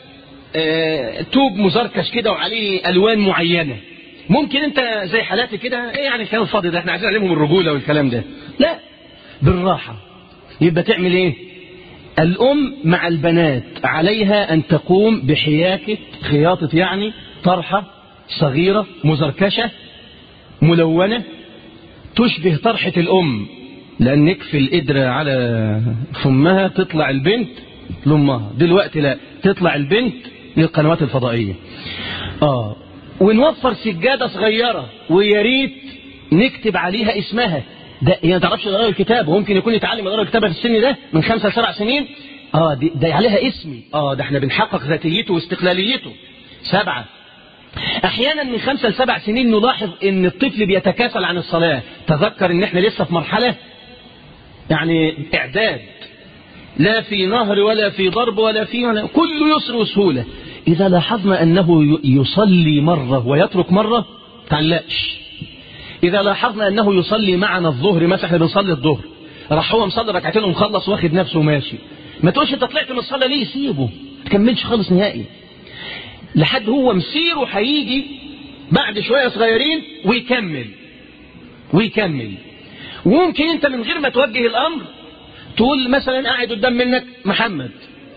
آه توب مزركش كده وعليه الوان معينة ممكن انت زي حالاتي كده ايه يعني الكلام الفاضي ده احنا عايزين نعلمهم الرجولة والكلام ده لا بالراحة يبقى تعمل ايه الأم مع البنات عليها أن تقوم بحياكة خياطة يعني طرحة صغيرة مزركشة ملونة تشبه طرحة الأم لأن نكفي القدرة على فمها تطلع البنت لأمها دلوقتي لا تطلع البنت للقنوات الفضائية آه ونوفر سجادة صغيرة ويا ريت نكتب عليها اسمها ده هي ما تعرفش تقرا الكتاب وممكن يكون يتعلم يقرا الكتاب في السن ده من خمسة لسبع سنين اه دي ده عليها اسمي اه ده احنا بنحقق ذاتيته واستقلاليته سبعة احيانا من خمسة لسبع سنين نلاحظ ان الطفل بيتكاسل عن الصلاة تذكر ان احنا لسه في مرحلة يعني اعداد لا في نهر ولا في ضرب ولا في ولا كل يسر وسهولة اذا لاحظنا انه يصلي مرة ويترك مرة تعلقش إذا لاحظنا أنه يصلي معنا الظهر مثلا احنا بنصلي الظهر راح هو مصلي ركعتين ومخلص واخد نفسه وماشي ما تقولش انت طلعت من الصلاة ليه سيبه ما تكملش خالص نهائي لحد هو مسيره هيجي بعد شوية صغيرين ويكمل ويكمل وممكن انت من غير ما توجه الأمر تقول مثلا قاعد قدام منك محمد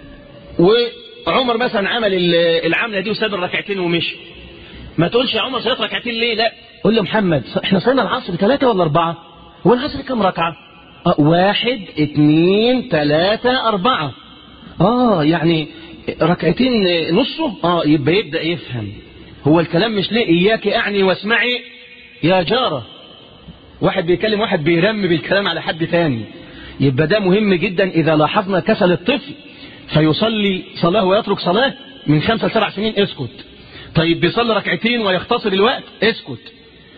وعمر مثلا عمل العملة دي وساب الركعتين ومشي ما تقولش يا عمر صليت ركعتين ليه لا قول له محمد احنا صلينا العصر ثلاثة ولا أربعة هو العصر كم ركعة آه واحد اثنين ثلاثة أربعة آه يعني ركعتين نصه آه يبقى يبدأ يفهم هو الكلام مش ليه إياك أعني واسمعي يا جارة واحد بيكلم واحد بيرم بالكلام على حد تاني يبقى ده مهم جدا إذا لاحظنا كسل الطفل فيصلي صلاة ويترك صلاة من خمسة لسبع سنين اسكت طيب بيصلي ركعتين ويختصر الوقت اسكت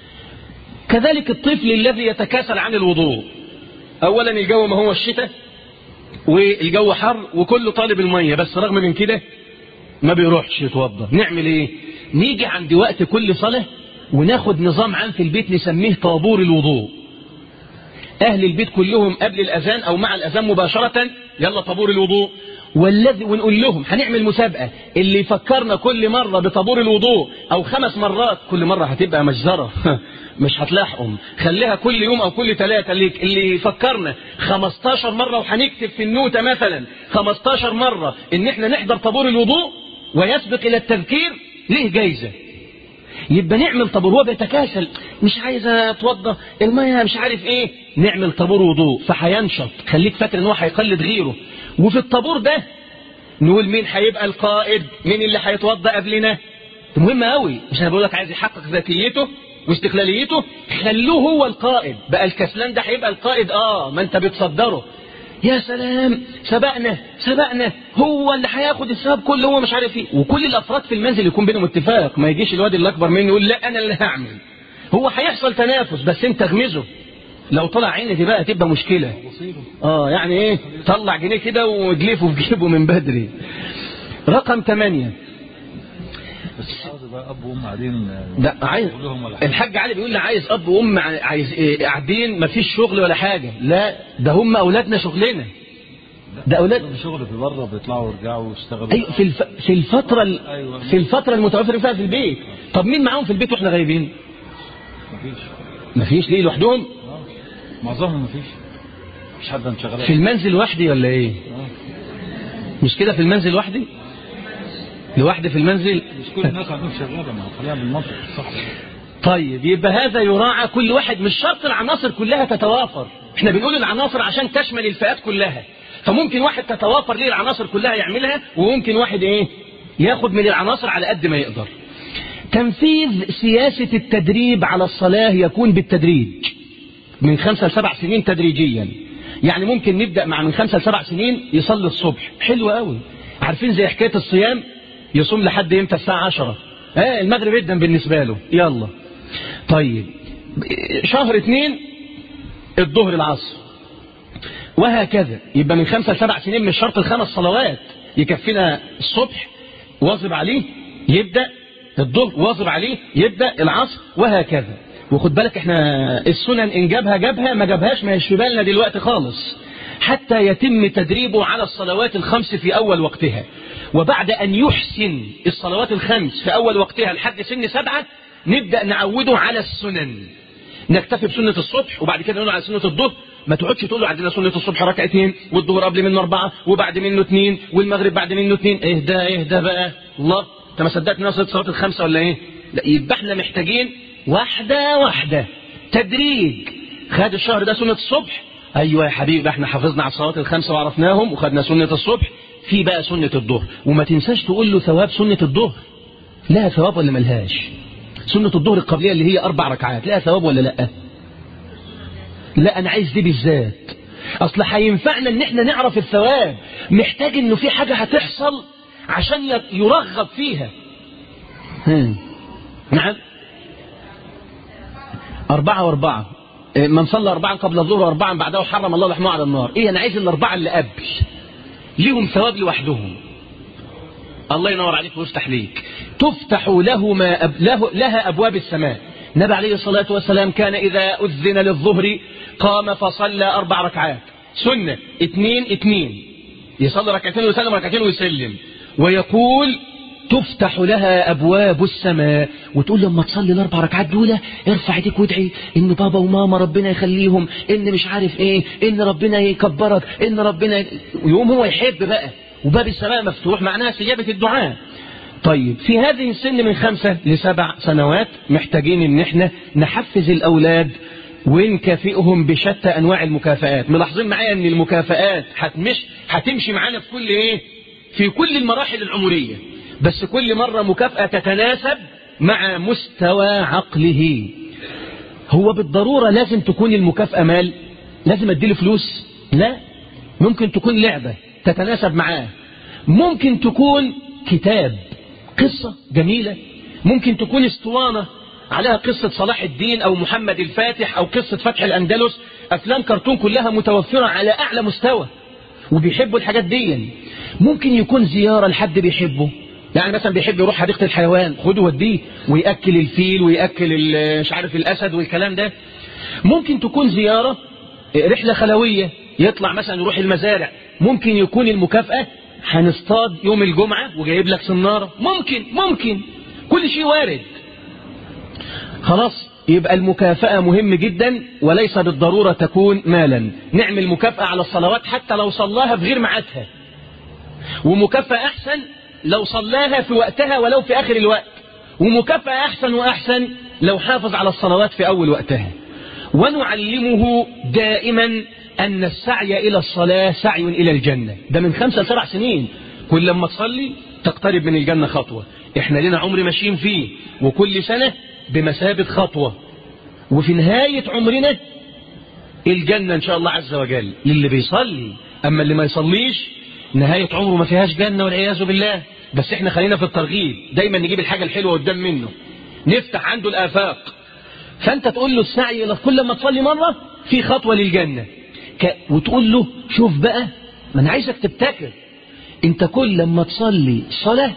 كذلك الطفل الذي يتكاسل عن الوضوء اولا الجو ما هو الشتاء والجو حر وكله طالب المية بس رغم من كده ما بيروحش يتوضا نعمل ايه نيجي عند وقت كل صلاة وناخد نظام عام في البيت نسميه طابور الوضوء اهل البيت كلهم قبل الاذان او مع الاذان مباشرة يلا طابور الوضوء والذي ونقول لهم هنعمل مسابقة اللي يفكرنا كل مرة بطابور الوضوء او خمس مرات كل مرة هتبقى مجزرة مش هتلاحقهم خليها كل يوم او كل ثلاثة اللي, اللي يفكرنا 15 مرة وهنكتب في النوتة مثلا 15 مرة ان احنا نحضر طابور الوضوء ويسبق الى التذكير ليه جايزة يبقى نعمل طابور هو بيتكاسل مش عايز اتوضى المية مش عارف ايه نعمل طابور وضوء فهينشط خليك فاكر ان هو هيقلد غيره وفي الطابور ده نقول مين هيبقى القائد مين اللي هيتوضى قبلنا مهم قوي مش انا بقول لك عايز يحقق ذاتيته واستقلاليته خلوه هو القائد بقى الكسلان ده هيبقى القائد اه ما انت بتصدره يا سلام سبقنا سبقنا هو اللي هياخد الثواب كله هو مش عارف ايه وكل الافراد في المنزل يكون بينهم اتفاق ما يجيش الواد اللي اكبر منه يقول لا انا اللي هعمل هو هيحصل تنافس بس انت اغمزه لو طلع عيني دي بقى تبقى مشكله بصيره اه يعني ايه طلع جنيه كده وجلفه في جيبه من بدري رقم ثمانية بس عاوز بقى اب وام قاعدين ده عايز يقول لهم ولا حاجه الحاج علي بيقول لي عايز اب وام ع- عايز إيه قاعدين مفيش شغل ولا حاجه لا ده هم اولادنا شغلنا ده اولاد شغل في بره بيطلعوا ويرجعوا ويشتغلوا ايوه في الف... في الفتره ال... أيوة. في الفتره المتوفر فيها في البيت طب مين معاهم في البيت واحنا غايبين مفيش مفيش ليه لوحدهم اه معظمهم مفيش مش حد شغال في المنزل وحدي ولا ايه آه. مش كده في المنزل وحدي لوحدي في المنزل مش كل الناس عندهم شغاله ما خليها بالمنطق صح طيب يبقى هذا يراعى كل واحد مش شرط العناصر كلها تتوافر احنا بنقول العناصر عشان تشمل الفئات كلها فممكن واحد تتوافر ليه العناصر كلها يعملها وممكن واحد ايه ياخد من العناصر على قد ما يقدر تنفيذ سياسة التدريب على الصلاة يكون بالتدريج من خمسة لسبع سنين تدريجيا يعني ممكن نبدأ مع من خمسة لسبع سنين يصلي الصبح حلو قوي عارفين زي حكاية الصيام يصوم لحد امتى الساعة عشرة اه المغرب جدا بالنسبة له يلا طيب شهر اتنين الظهر العصر وهكذا يبقى من خمسة لسبع سنين مش شرط الخمس صلوات يكفينا الصبح واظب عليه يبدأ الظهر واظب عليه يبدأ العصر وهكذا وخد بالك احنا السنن ان جابها جابها ما جابهاش ما هيش في بالنا دلوقتي خالص حتى يتم تدريبه على الصلوات الخمس في اول وقتها وبعد ان يحسن الصلوات الخمس في اول وقتها لحد سن سبعة نبدأ نعوده على السنن نكتفي بسنة الصبح وبعد كده نقول على سنة الظهر ما تقعدش تقول له عندنا سنة الصبح ركعتين والظهر قبل منه أربعة وبعد منه اثنين والمغرب بعد منه اثنين اهدى اهدى بقى الله انت ما صدقت ان صلاه الصلاه الخمسه ولا ايه؟ لا يبقى احنا محتاجين واحده واحده تدريج خد الشهر ده سنه الصبح ايوه يا حبيبي احنا حافظنا على الصلوات الخمسه وعرفناهم وخدنا سنه الصبح في بقى سنه الظهر وما تنساش تقول له ثواب سنه الظهر لها ثواب ولا ملهاش؟ سنه الظهر القبليه اللي هي اربع ركعات لها ثواب ولا لا؟ لا انا عايز دي بالذات اصل هينفعنا ان احنا نعرف الثواب محتاج انه في حاجه هتحصل عشان ي- يرغب فيها هم. نعم أربعة وأربعة إيه، من صلى أربعا قبل الظهر وأربعا بعده حرم الله لحمه على النار إيه أنا عايز الأربعة اللي قبل ليهم ثواب لوحدهم الله ينور عليك ويفتح ليك تفتح له ما أب... له... لها أبواب السماء النبي عليه الصلاة والسلام كان إذا أذن للظهر قام فصلى أربع ركعات سنة اتنين اتنين يصلي ركعتين ويسلم ركعتين ويسلم ويقول تفتح لها أبواب السماء وتقول لما تصلي الأربع ركعات دول ارفع ايديك وادعي إن بابا وماما ربنا يخليهم إن مش عارف إيه إن ربنا يكبرك إن ربنا ي... ويقوم هو يحب بقى وباب السماء مفتوح معناها استجابة الدعاء طيب في هذه السن من خمسة لسبع سنوات محتاجين ان احنا نحفز الاولاد ونكافئهم بشتى انواع المكافآت ملاحظين معايا ان المكافآت هتمش هتمشي معانا في كل ايه في كل المراحل العمرية بس كل مرة مكافأة تتناسب مع مستوى عقله هو بالضرورة لازم تكون المكافأة مال لازم اديله فلوس لا ممكن تكون لعبة تتناسب معاه ممكن تكون كتاب قصة جميلة ممكن تكون اسطوانة عليها قصة صلاح الدين أو محمد الفاتح أو قصة فتح الأندلس أفلام كرتون كلها متوفرة على أعلى مستوى وبيحبوا الحاجات دي ممكن يكون زيارة لحد بيحبه يعني مثلا بيحب يروح حديقة الحيوان خده وديه ويأكل الفيل ويأكل ال- مش عارف الأسد والكلام ده ممكن تكون زيارة رحلة خلوية يطلع مثلا يروح المزارع ممكن يكون المكافأة هنصطاد يوم الجمعة وجايب لك صنارة ممكن ممكن كل شيء وارد خلاص يبقى المكافأة مهم جدا وليس بالضرورة تكون مالا نعمل مكافأة على الصلوات حتى لو صلاها في غير ميعادها ومكافأة أحسن لو صلاها في وقتها ولو في آخر الوقت ومكافأة أحسن وأحسن لو حافظ على الصلوات في أول وقتها ونعلمه دائما أن السعي إلى الصلاة سعي إلى الجنة ده من خمسة لسبع سنين كل لما تصلي تقترب من الجنة خطوة احنا لنا عمر ماشيين فيه وكل سنة بمثابة خطوة وفي نهاية عمرنا الجنة إن شاء الله عز وجل للي بيصلي أما اللي ما يصليش نهاية عمره ما فيهاش جنة والعياذ بالله بس احنا خلينا في الترغيب دايما نجيب الحاجة الحلوة قدام منه نفتح عنده الآفاق فأنت تقول له السعي إلى كل ما تصلي مرة في خطوة للجنة ك... وتقول له شوف بقى ما أنا عايزك تبتكر أنت كل لما تصلي صلاة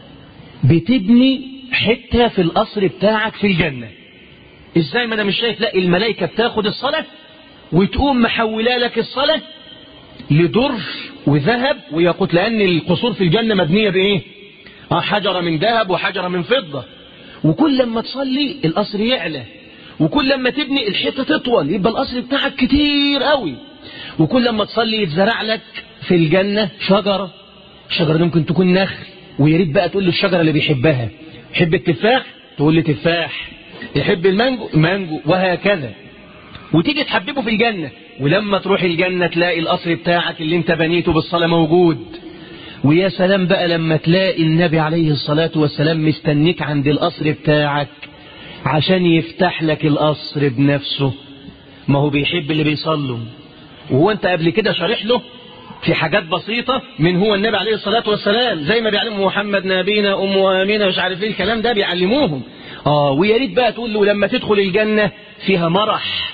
بتبني حتة في القصر بتاعك في الجنة ازاي ما انا مش شايف لا الملائكة بتاخد الصلاة وتقوم محولة لك الصلاة لدرج وذهب وياقوت لأن القصور في الجنة مبنية بإيه آه حجرة من ذهب وحجرة من فضة وكل لما تصلي القصر يعلى وكل لما تبني الحيطة تطول يبقى القصر بتاعك كتير قوي وكل لما تصلي يتزرع لك في الجنة شجرة الشجرة دي ممكن تكون نخل ويا ريت بقى تقول له الشجرة اللي بيحبها يحب التفاح تقول لي تفاح يحب المانجو مانجو وهكذا وتيجي تحببه في الجنة ولما تروح الجنة تلاقي القصر بتاعك اللي انت بنيته بالصلاة موجود ويا سلام بقى لما تلاقي النبي عليه الصلاة والسلام مستنيك عند القصر بتاعك عشان يفتح لك القصر بنفسه ما هو بيحب اللي بيصلوا وهو انت قبل كده شارح له في حاجات بسيطة من هو النبي عليه الصلاة والسلام زي ما بيعلمه محمد نبينا أم وامينة مش عارف ايه الكلام ده بيعلموهم اه ويا ريت بقى تقول له لما تدخل الجنة فيها مرح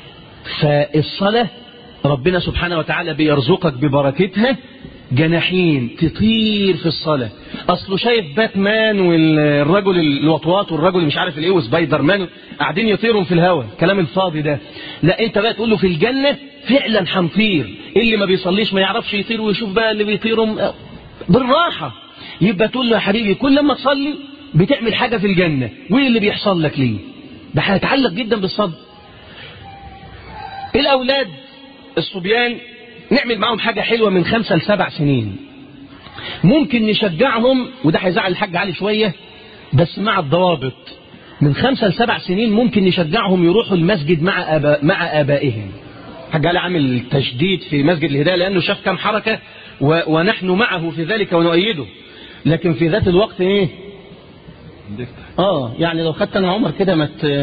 فالصلاة ربنا سبحانه وتعالى بيرزقك ببركتها جناحين تطير في الصلاة أصله شايف باتمان والرجل الوطواط والرجل مش عارف الايه وسبايدر مان قاعدين يطيروا في الهواء كلام الفاضي ده لا انت بقى تقول له في الجنة فعلا هنطير اللي ما بيصليش ما يعرفش يطير ويشوف بقى اللي بيطيروا بالراحة يبقى تقول له يا حبيبي كل لما تصلي بتعمل حاجة في الجنة وايه اللي بيحصل لك ليه ده هيتعلق جدا بالصبر الأولاد الصبيان نعمل معهم حاجة حلوة من خمسة لسبع سنين ممكن نشجعهم وده هيزعل الحاج علي شوية بس مع الضوابط من خمسة لسبع سنين ممكن نشجعهم يروحوا المسجد مع أبا مع آبائهم حاج علي عامل تشديد في مسجد الهداية لأنه شاف كم حركة و... ونحن معه في ذلك ونؤيده لكن في ذات الوقت ايه اه يعني لو خدت انا عمر كده ما مت...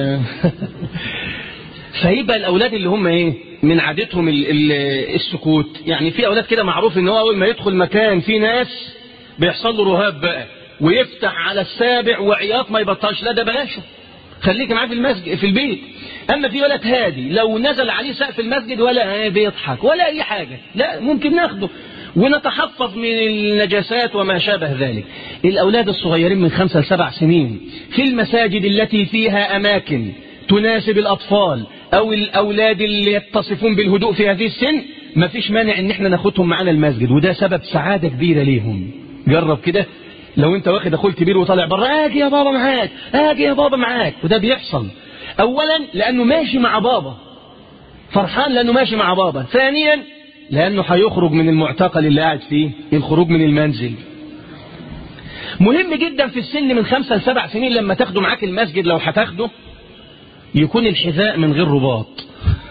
فيبقى الاولاد اللي هم ايه من عادتهم ال ال السكوت يعني في اولاد كده معروف ان هو اول ما يدخل مكان فيه ناس بيحصل له رهاب بقى ويفتح على السابع وعياط ما يبطلش لا ده بلاشه خليك معاه في المسجد في البيت اما في ولد هادي لو نزل عليه سقف المسجد ولا بيضحك ولا اي حاجه لا ممكن ناخده ونتحفظ من النجاسات وما شابه ذلك الأولاد الصغيرين من خمسة لسبع سنين في المساجد التي فيها أماكن تناسب الأطفال أو الأولاد اللي يتصفون بالهدوء في هذه السن ما فيش مانع ان احنا ناخدهم معانا المسجد وده سبب سعادة كبيرة ليهم جرب كده لو انت واخد اخوك كبير وطالع بره اجي يا بابا معاك اجي يا بابا معاك وده بيحصل اولا لانه ماشي مع بابا فرحان لانه ماشي مع بابا ثانيا لأنه هيخرج من المعتقل اللي قاعد فيه الخروج من المنزل مهم جدا في السن من خمسة لسبع سنين لما تاخده معاك المسجد لو هتاخده يكون الحذاء من غير رباط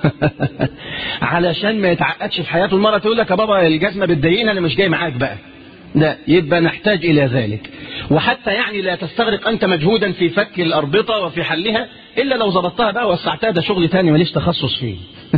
علشان ما يتعقدش في حياته المرة تقول لك يا بابا الجزمة بتضايقني أنا مش جاي معاك بقى لا يبقى نحتاج إلى ذلك وحتى يعني لا تستغرق أنت مجهودا في فك الأربطة وفي حلها إلا لو ظبطتها بقى وسعتها ده شغل تاني ماليش تخصص فيه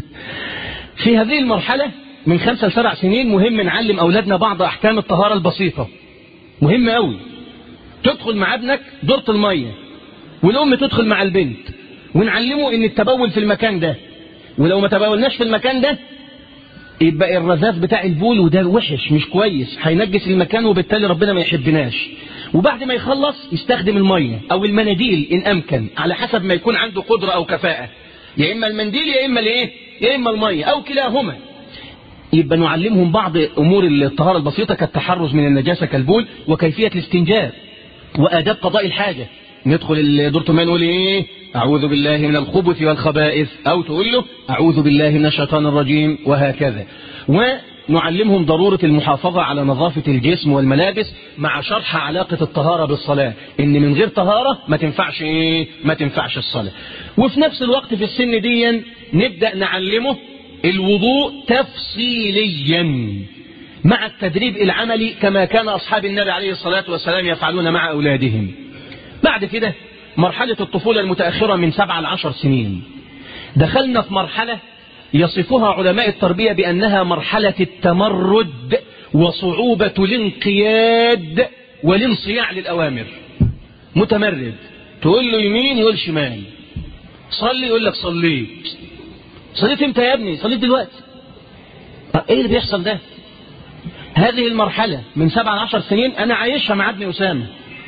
في هذه المرحلة من خمسة لسبع سنين مهم نعلم أولادنا بعض أحكام الطهارة البسيطة مهم قوي تدخل مع ابنك دورة المية والأم تدخل مع البنت ونعلمه ان التبول في المكان ده ولو ما تبولناش في المكان ده يبقى الرذاذ بتاع البول وده وحش مش كويس هينجس المكان وبالتالي ربنا ما يحبناش وبعد ما يخلص يستخدم المية او المناديل ان امكن على حسب ما يكون عنده قدرة او كفاءة يا اما المنديل يا اما الايه يا اما المية او كلاهما يبقى نعلمهم بعض امور الطهارة البسيطة كالتحرز من النجاسة كالبول وكيفية الاستنجاب واداب قضاء الحاجة ندخل دورة الماء نقول ايه أعوذ بالله من الخبث والخبائث أو تقول له أعوذ بالله من الشيطان الرجيم وهكذا ونعلمهم ضرورة المحافظة على نظافة الجسم والملابس مع شرح علاقة الطهارة بالصلاة إن من غير طهارة ما تنفعش إيه ما تنفعش الصلاة وفي نفس الوقت في السن دي نبدأ نعلمه الوضوء تفصيليا مع التدريب العملي كما كان أصحاب النبي عليه الصلاة والسلام يفعلون مع أولادهم بعد كده مرحلة الطفولة المتأخرة من سبعة لعشر سنين دخلنا في مرحلة يصفها علماء التربية بأنها مرحلة التمرد وصعوبة الانقياد والانصياع للأوامر متمرد تقول له يمين يقول شمال صلي يقول لك صليت صليت امتى يا ابني صليت دلوقتي طب ايه اللي بيحصل ده هذه المرحلة من سبع عشر سنين انا عايشها مع ابني اسامة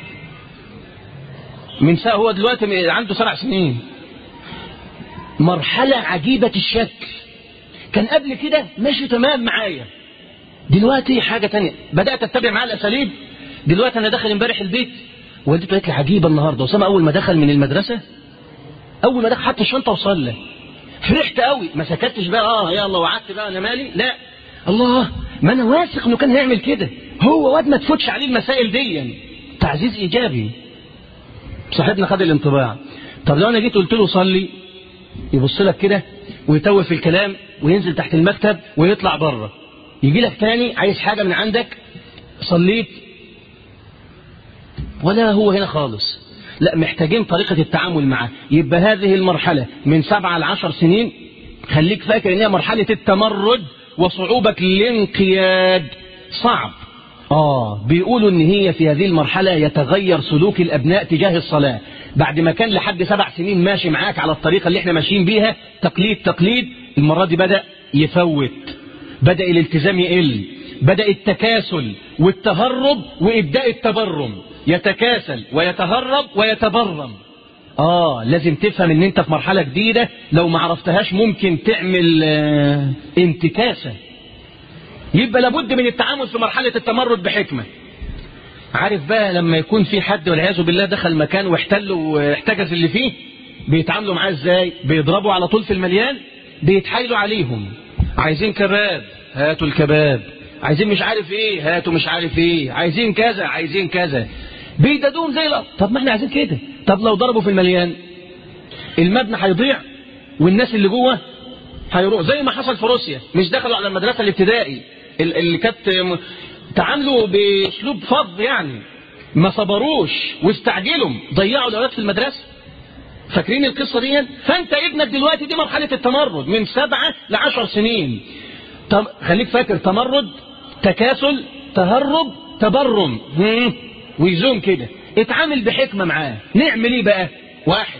من ساعة هو دلوقتي عنده سبع سنين مرحلة عجيبة الشكل كان قبل كده ماشي تمام معايا دلوقتي حاجة تانية بدأت اتبع معاه الاساليب دلوقتي انا داخل امبارح البيت والدته قالت لي عجيبة النهاردة اسامة اول ما دخل من المدرسة اول ما دخل حط الشنطة وصلى فرحت قوي ما سكتش بقى اه يلا وقعدت بقى انا مالي لا الله ما انا واثق انه كان هيعمل كده هو واد ما تفوتش عليه المسائل دي تعزيز ايجابي صاحبنا خد الانطباع طب لو انا جيت قلت له صلي يبص لك كده ويتوه في الكلام وينزل تحت المكتب ويطلع بره يجي لك تاني عايز حاجه من عندك صليت ولا هو هنا خالص لا محتاجين طريقة التعامل معه يبقى هذه المرحلة من سبعة لعشر سنين خليك فاكر ان هي مرحلة التمرد وصعوبة الانقياد صعب آه بيقولوا ان هي في هذه المرحلة يتغير سلوك الابناء تجاه الصلاة بعد ما كان لحد سبع سنين ماشي معاك على الطريقة اللي احنا ماشيين بيها تقليد تقليد المرة دي بدأ يفوت بدأ الالتزام يقل بدأ التكاسل والتهرب وإبداء التبرم يتكاسل ويتهرب ويتبرم آه لازم تفهم ان انت في مرحلة جديدة لو ما عرفتهاش ممكن تعمل آه انتكاسة يبقى لابد من التعامل في مرحلة التمرد بحكمة عارف بقى لما يكون في حد والعياذ بالله دخل مكان واحتل واحتجز اللي فيه بيتعاملوا معاه ازاي بيضربوا على طول في المليان بيتحايلوا عليهم عايزين كباب هاتوا الكباب عايزين مش عارف ايه هاتوا مش عارف ايه عايزين كذا عايزين كذا بيدادوهم زي الأرض طب ما احنا عايزين كده طب لو ضربوا في المليان المبنى هيضيع والناس اللي جوه هيروح زي ما حصل في روسيا مش دخلوا على المدرسة الابتدائي اللي كانت تعاملوا باسلوب فظ يعني ما صبروش واستعجلوا ضيعوا الاولاد في المدرسه فاكرين القصه دي فانت ابنك دلوقتي دي مرحله التمرد من سبعة لعشر سنين طب خليك فاكر تمرد تكاسل تهرب تبرم ويزوم كده اتعامل بحكمه معاه نعمل ايه بقى واحد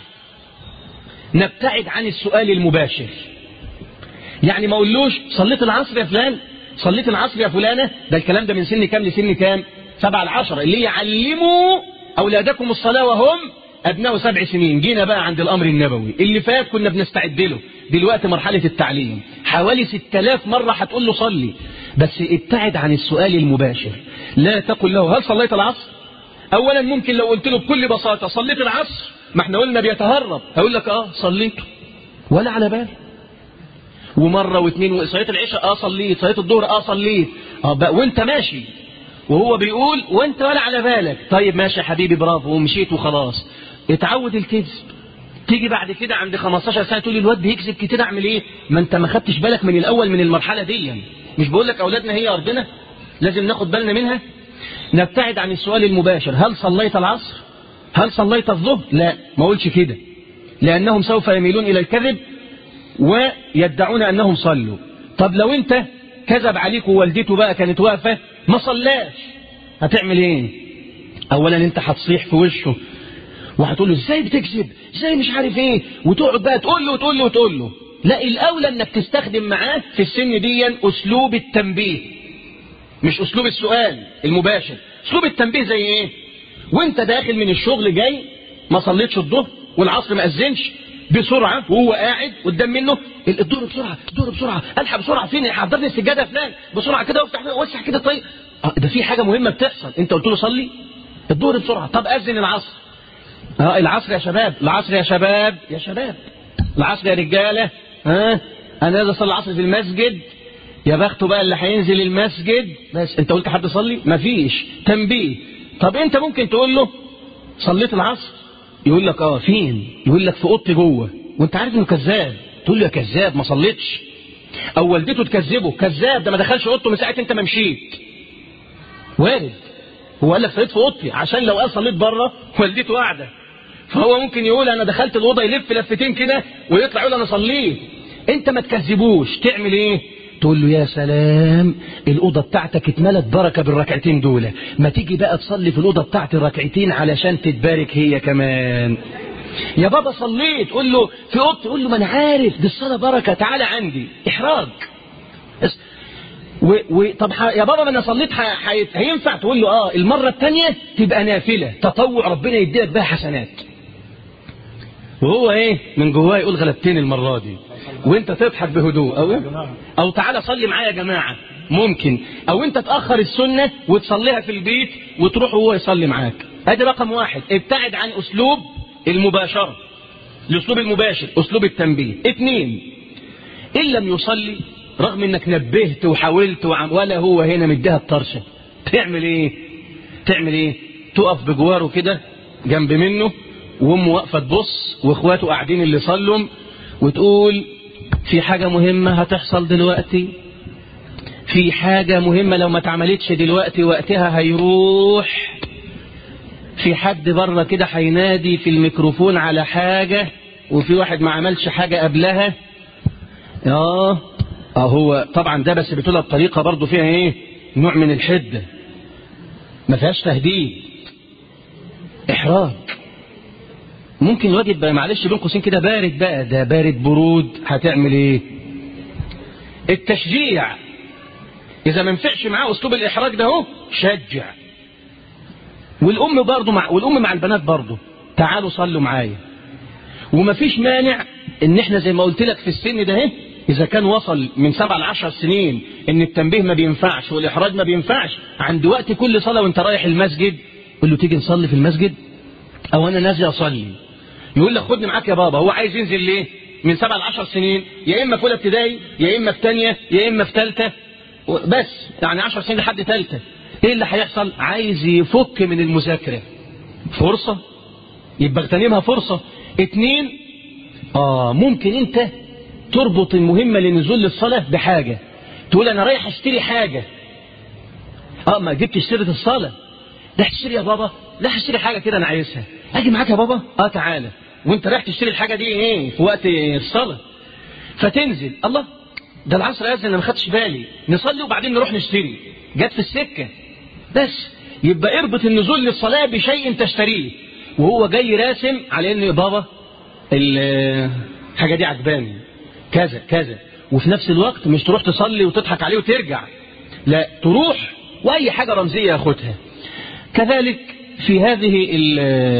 نبتعد عن السؤال المباشر يعني ما اقولوش صليت العصر يا فلان صليت العصر يا فلانة ده الكلام ده من سن كام لسن كام سبعة العشرة اللي يعلموا أولادكم الصلاة وهم أبناء سبع سنين جينا بقى عند الأمر النبوي اللي فات كنا بنستعد له دلوقتي مرحلة التعليم حوالي 6000 مرة هتقول له صلي بس ابتعد عن السؤال المباشر لا تقل له هل صليت العصر أولا ممكن لو قلت له بكل بساطة صليت العصر ما احنا قلنا بيتهرب هيقول لك اه صليته ولا على باله ومرة واثنين صليت العشاء اه صليت صليت الظهر اه صليت اه بقى وانت ماشي وهو بيقول وانت ولا على بالك طيب ماشي يا حبيبي برافو ومشيت وخلاص اتعود الكذب تيجي بعد كده عند 15 سنة تقول الواد بيكذب كتير اعمل ايه ما انت ما خدتش بالك من الاول من المرحلة دي مش بقول لك اولادنا هي ارضنا لازم ناخد بالنا منها نبتعد عن السؤال المباشر هل صليت العصر هل صليت الظهر لا ما اقولش كده لانهم سوف يميلون الى الكذب ويدعون أنهم صلوا طب لو أنت كذب عليك ووالدته بقى كانت واقفة ما صلاش هتعمل ايه اولا انت هتصيح في وشه وهتقول له ازاي بتكذب ازاي مش عارف ايه وتقعد بقى تقول له وتقول له وتقول له لا الاولى انك تستخدم معاه في السن دي اسلوب التنبيه مش اسلوب السؤال المباشر اسلوب التنبيه زي ايه وانت داخل من الشغل جاي ما صليتش الظهر والعصر ما اذنش بسرعة وهو قاعد قدام منه الدور بسرعة الدور بسرعة الحق بسرعة فين حضرني السجادة يا فلان بسرعة كده وافتح وسع كده طيب آه ده في حاجة مهمة بتحصل انت قلت له صلي الدور بسرعة طب أذن العصر اه العصر يا شباب العصر يا شباب يا شباب العصر يا رجالة ها انا عايز اصلي العصر في المسجد يا بخته بقى اللي هينزل المسجد بس انت قلت حد صلي مفيش تنبيه طب انت ممكن تقول له صليت العصر يقول لك اه فين يقول لك في اوضتي جوه وانت عارف انه كذاب تقول له يا كذاب ما صليتش او والدته تكذبه كذاب ده ما دخلش اوضته من ساعه انت ما مشيت وارد هو قال لك صليت في اوضتي عشان لو قال صليت بره والدته قاعده فهو ممكن يقول انا دخلت الاوضه يلف لفتين كده ويطلع يقول انا صليت انت ما تكذبوش تعمل ايه تقول له يا سلام الأوضة بتاعتك اتملت بركة بالركعتين دول ما تيجي بقى تصلي في الأوضة بتاعت الركعتين علشان تتبارك هي كمان يا بابا صليت قول له في أوضتي قول له ما أنا عارف دي الصلاة بركة تعالى عندي إحراج اس- و... و... طب ح... يا بابا ما انا صليت ح... ح... هينفع تقول له اه المره الثانيه تبقى نافله تطوع ربنا يديلك بها حسنات وهو ايه من جواه يقول غلبتني المره دي وانت تضحك بهدوء او او تعالى صلي معايا يا جماعه ممكن او انت تاخر السنه وتصليها في البيت وتروح وهو يصلي معاك ادي رقم واحد ابتعد عن اسلوب المباشره الاسلوب المباشر اسلوب التنبيه اثنين ان لم يصلي رغم انك نبهت وحاولت وعم ولا هو هنا مديها الطرشه تعمل ايه تعمل ايه تقف بجواره كده جنب منه وامه واقفه تبص واخواته قاعدين اللي صلوا وتقول في حاجه مهمه هتحصل دلوقتي في حاجه مهمه لو ما اتعملتش دلوقتي وقتها هيروح في حد بره كده هينادي في الميكروفون على حاجه وفي واحد ما عملش حاجه قبلها اه اه هو طبعا ده بس بتقولها بطريقه برضه فيها ايه نوع من الحده ما فيهاش تهديد احراج ممكن الواد يبقى معلش بين قوسين كده بارد بقى ده بارد برود هتعمل ايه التشجيع اذا ما ينفعش معاه اسلوب الاحراج ده اهو شجع والام برضه مع والام مع البنات برضه تعالوا صلوا معايا ومفيش مانع ان احنا زي ما قلت لك في السن ده اهي اذا كان وصل من سبع لعشر سنين ان التنبيه ما بينفعش والاحراج ما بينفعش عند وقت كل صلاه وانت رايح المسجد قول له تيجي نصلي في المسجد او انا نازل اصلي يقول لك خدني معاك يا بابا هو عايز ينزل ليه من سبع لعشر سنين يا اما في اولى ابتدائي يا اما في ثانيه يا اما في ثالثه بس يعني عشر سنين لحد ثالثه ايه اللي هيحصل عايز يفك من المذاكره فرصه يبقى اغتنمها فرصه اتنين اه ممكن انت تربط المهمه لنزول للصلاه بحاجه تقول انا رايح اشتري حاجه اه ما جبتش سيره الصلاه لا هتشتري يا بابا لا هشتري حاجه كده انا عايزها اجي معاك يا بابا اه تعالى وانت رايح تشتري الحاجه دي ايه في وقت الصلاه فتنزل الله ده العصر اذن انا ما خدتش بالي نصلي وبعدين نروح نشتري جت في السكه بس يبقى اربط النزول للصلاه بشيء تشتريه وهو جاي راسم على انه يا بابا الحاجه دي عجباني كذا كذا وفي نفس الوقت مش تروح تصلي وتضحك عليه وترجع لا تروح واي حاجه رمزيه ياخدها كذلك في هذه ال-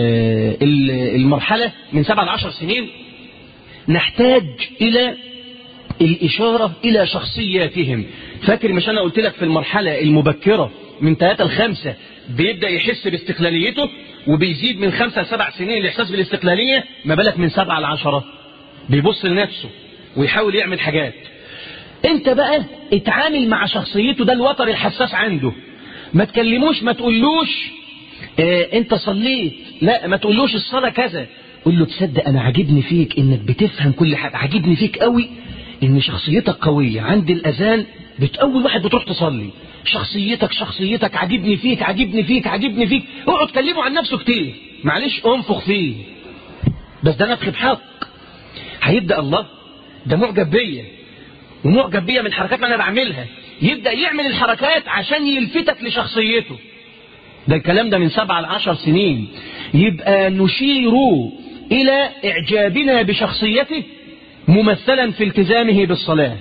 ال- المرحلة من سبع لعشر سنين نحتاج إلى الإشارة إلى شخصياتهم فاكر مش أنا قلت لك في المرحلة المبكرة من ثلاثة لخمسة بيبدأ يحس باستقلاليته وبيزيد من خمسة لسبع سنين الإحساس بالاستقلالية ما بالك من سبعة لعشرة بيبص لنفسه ويحاول يعمل حاجات انت بقى اتعامل مع شخصيته ده الوتر الحساس عنده ما تكلموش ما تقولوش اه انت صليت لا ما تقولوش الصلاة كذا قول له تصدق انا عاجبني فيك انك بتفهم كل حاجة عاجبني فيك قوي ان شخصيتك قوية عند الاذان بتأول واحد بتروح تصلي شخصيتك شخصيتك عاجبني فيك عاجبني فيك عاجبني فيك اقعد كلمه عن نفسه كتير معلش انفخ فيه بس ده نفخ بحق هيبدأ الله ده معجب بيا ومعجب بيا من الحركات اللي انا بعملها يبدأ يعمل الحركات عشان يلفتك لشخصيته ده الكلام ده من سبعة لعشر سنين يبقى نشير إلى إعجابنا بشخصيته ممثلا في التزامه بالصلاة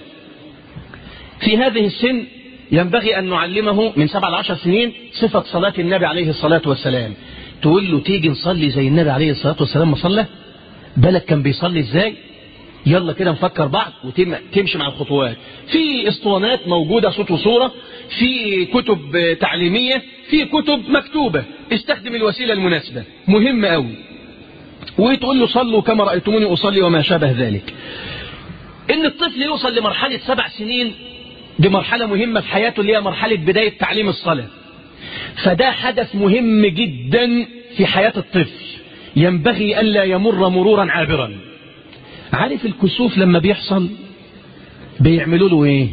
في هذه السن ينبغي أن نعلمه من سبعة لعشر سنين صفة صلاة النبي عليه الصلاة والسلام تقول له تيجي نصلي زي النبي عليه الصلاة والسلام ما صلى بالك كان بيصلي ازاي يلا كده نفكر بعض وتمشي مع الخطوات في اسطوانات موجودة صوت وصورة في كتب تعليمية في كتب مكتوبة استخدم الوسيلة المناسبة مهم قوي وتقول له صلوا كما رأيتموني أصلي وما شابه ذلك إن الطفل يوصل لمرحلة سبع سنين دي مرحلة مهمة في حياته اللي هي مرحلة بداية تعليم الصلاة فده حدث مهم جدا في حياة الطفل ينبغي ألا يمر مرورا عابرا عارف الكسوف لما بيحصل بيعملوا له ايه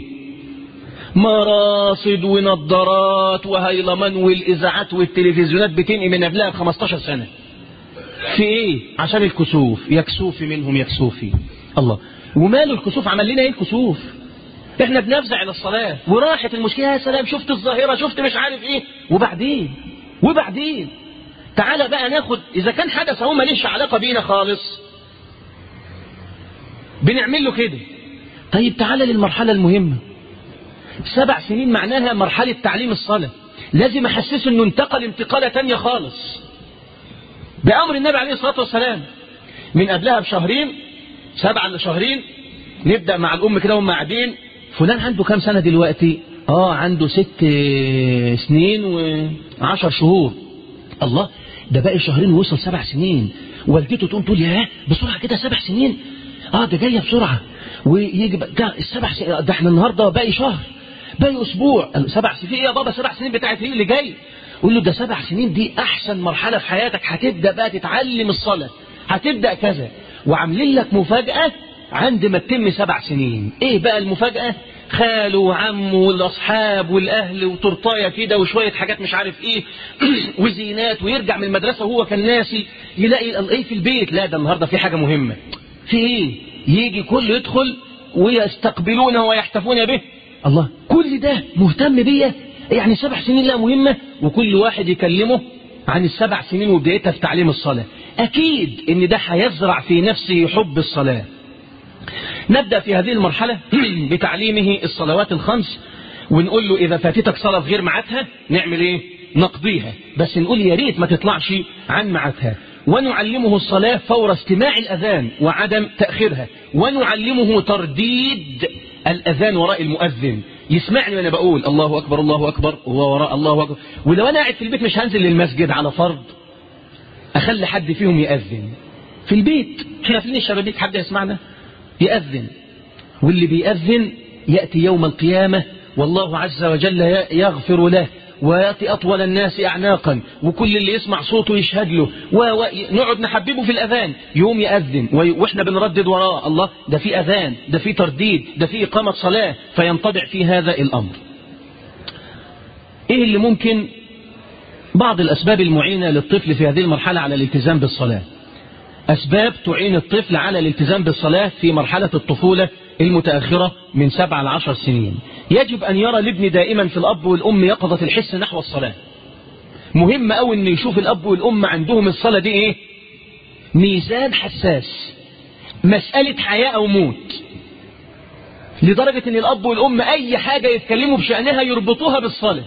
مراصد ونظارات وهيلمان والاذاعات والتلفزيونات بتنقي من قبلها ب 15 سنه في ايه عشان الكسوف يكسوف منهم يكسوفي الله وماله الكسوف عمل لنا ايه الكسوف احنا بنفزع الى الصلاة وراحت المشكلة يا سلام شفت الظاهرة شفت مش عارف ايه وبعدين وبعدين تعالى بقى ناخد اذا كان حدث هو ماليش علاقة بينا خالص بنعمل له كده طيب تعالى للمرحلة المهمة سبع سنين معناها مرحلة تعليم الصلاة لازم احسسه انه انتقل انتقالة تانية خالص بأمر النبي عليه الصلاة والسلام من قبلها بشهرين سبعة لشهرين نبدأ مع الأم كده وهم قاعدين فلان عنده كام سنة دلوقتي اه عنده ست سنين وعشر شهور الله ده باقي شهرين ووصل سبع سنين والدته تقوم تقول ياه بسرعة كده سبع سنين اه ده جاية بسرعة ويجي ده السبع سنين ده احنا النهاردة باقي شهر باقي اسبوع سبع سنين ايه يا بابا سبع سنين بتاعت ايه اللي جاي قول له ده سبع سنين دي احسن مرحلة في حياتك هتبدأ بقى تتعلم الصلاة هتبدأ كذا وعاملين لك مفاجأة عند ما تتم سبع سنين ايه بقى المفاجأة خاله وعمه والاصحاب والاهل وتورتايه كده وشويه حاجات مش عارف ايه وزينات ويرجع من المدرسه وهو كان ناسي يلاقي ايه في البيت لا ده النهارده في حاجه مهمه في ايه يجي كله يدخل ويستقبلونه ويحتفون به الله كل ده مهتم بيا يعني سبع سنين لا مهمه وكل واحد يكلمه عن السبع سنين وبدايتها في تعليم الصلاه اكيد ان ده هيزرع في نفسه حب الصلاه نبدأ في هذه المرحلة بتعليمه الصلوات الخمس ونقول له إذا فاتتك صلاة في غير ميعادها نعمل إيه؟ نقضيها بس نقول يا ريت ما تطلعش عن ميعادها ونعلمه الصلاة فور استماع الأذان وعدم تأخيرها ونعلمه ترديد الأذان وراء المؤذن يسمعني وانا بقول الله أكبر الله أكبر وهو وراء الله أكبر ولو أنا قاعد في البيت مش هنزل للمسجد على فرض أخلي حد فيهم يأذن في البيت احنا قافلين الشبابيك حد يسمعنا يأذن واللي بيأذن يأتي يوم القيامة والله عز وجل يغفر له ويأتي أطول الناس أعناقا وكل اللي يسمع صوته يشهد له ونقعد نحببه في الأذان يوم يأذن وإحنا بنردد وراه الله ده في أذان ده في ترديد ده في إقامة صلاة فينطبع في هذا الأمر إيه اللي ممكن بعض الأسباب المعينة للطفل في هذه المرحلة على الالتزام بالصلاة أسباب تعين الطفل على الالتزام بالصلاة في مرحلة الطفولة المتأخرة من سبع لعشر سنين يجب أن يرى الابن دائما في الأب والأم يقظة الحس نحو الصلاة مهم أوي أن يشوف الأب والأم عندهم الصلاة دي إيه ميزان حساس مسألة حياة أو موت لدرجة أن الأب والأم أي حاجة يتكلموا بشأنها يربطوها بالصلاة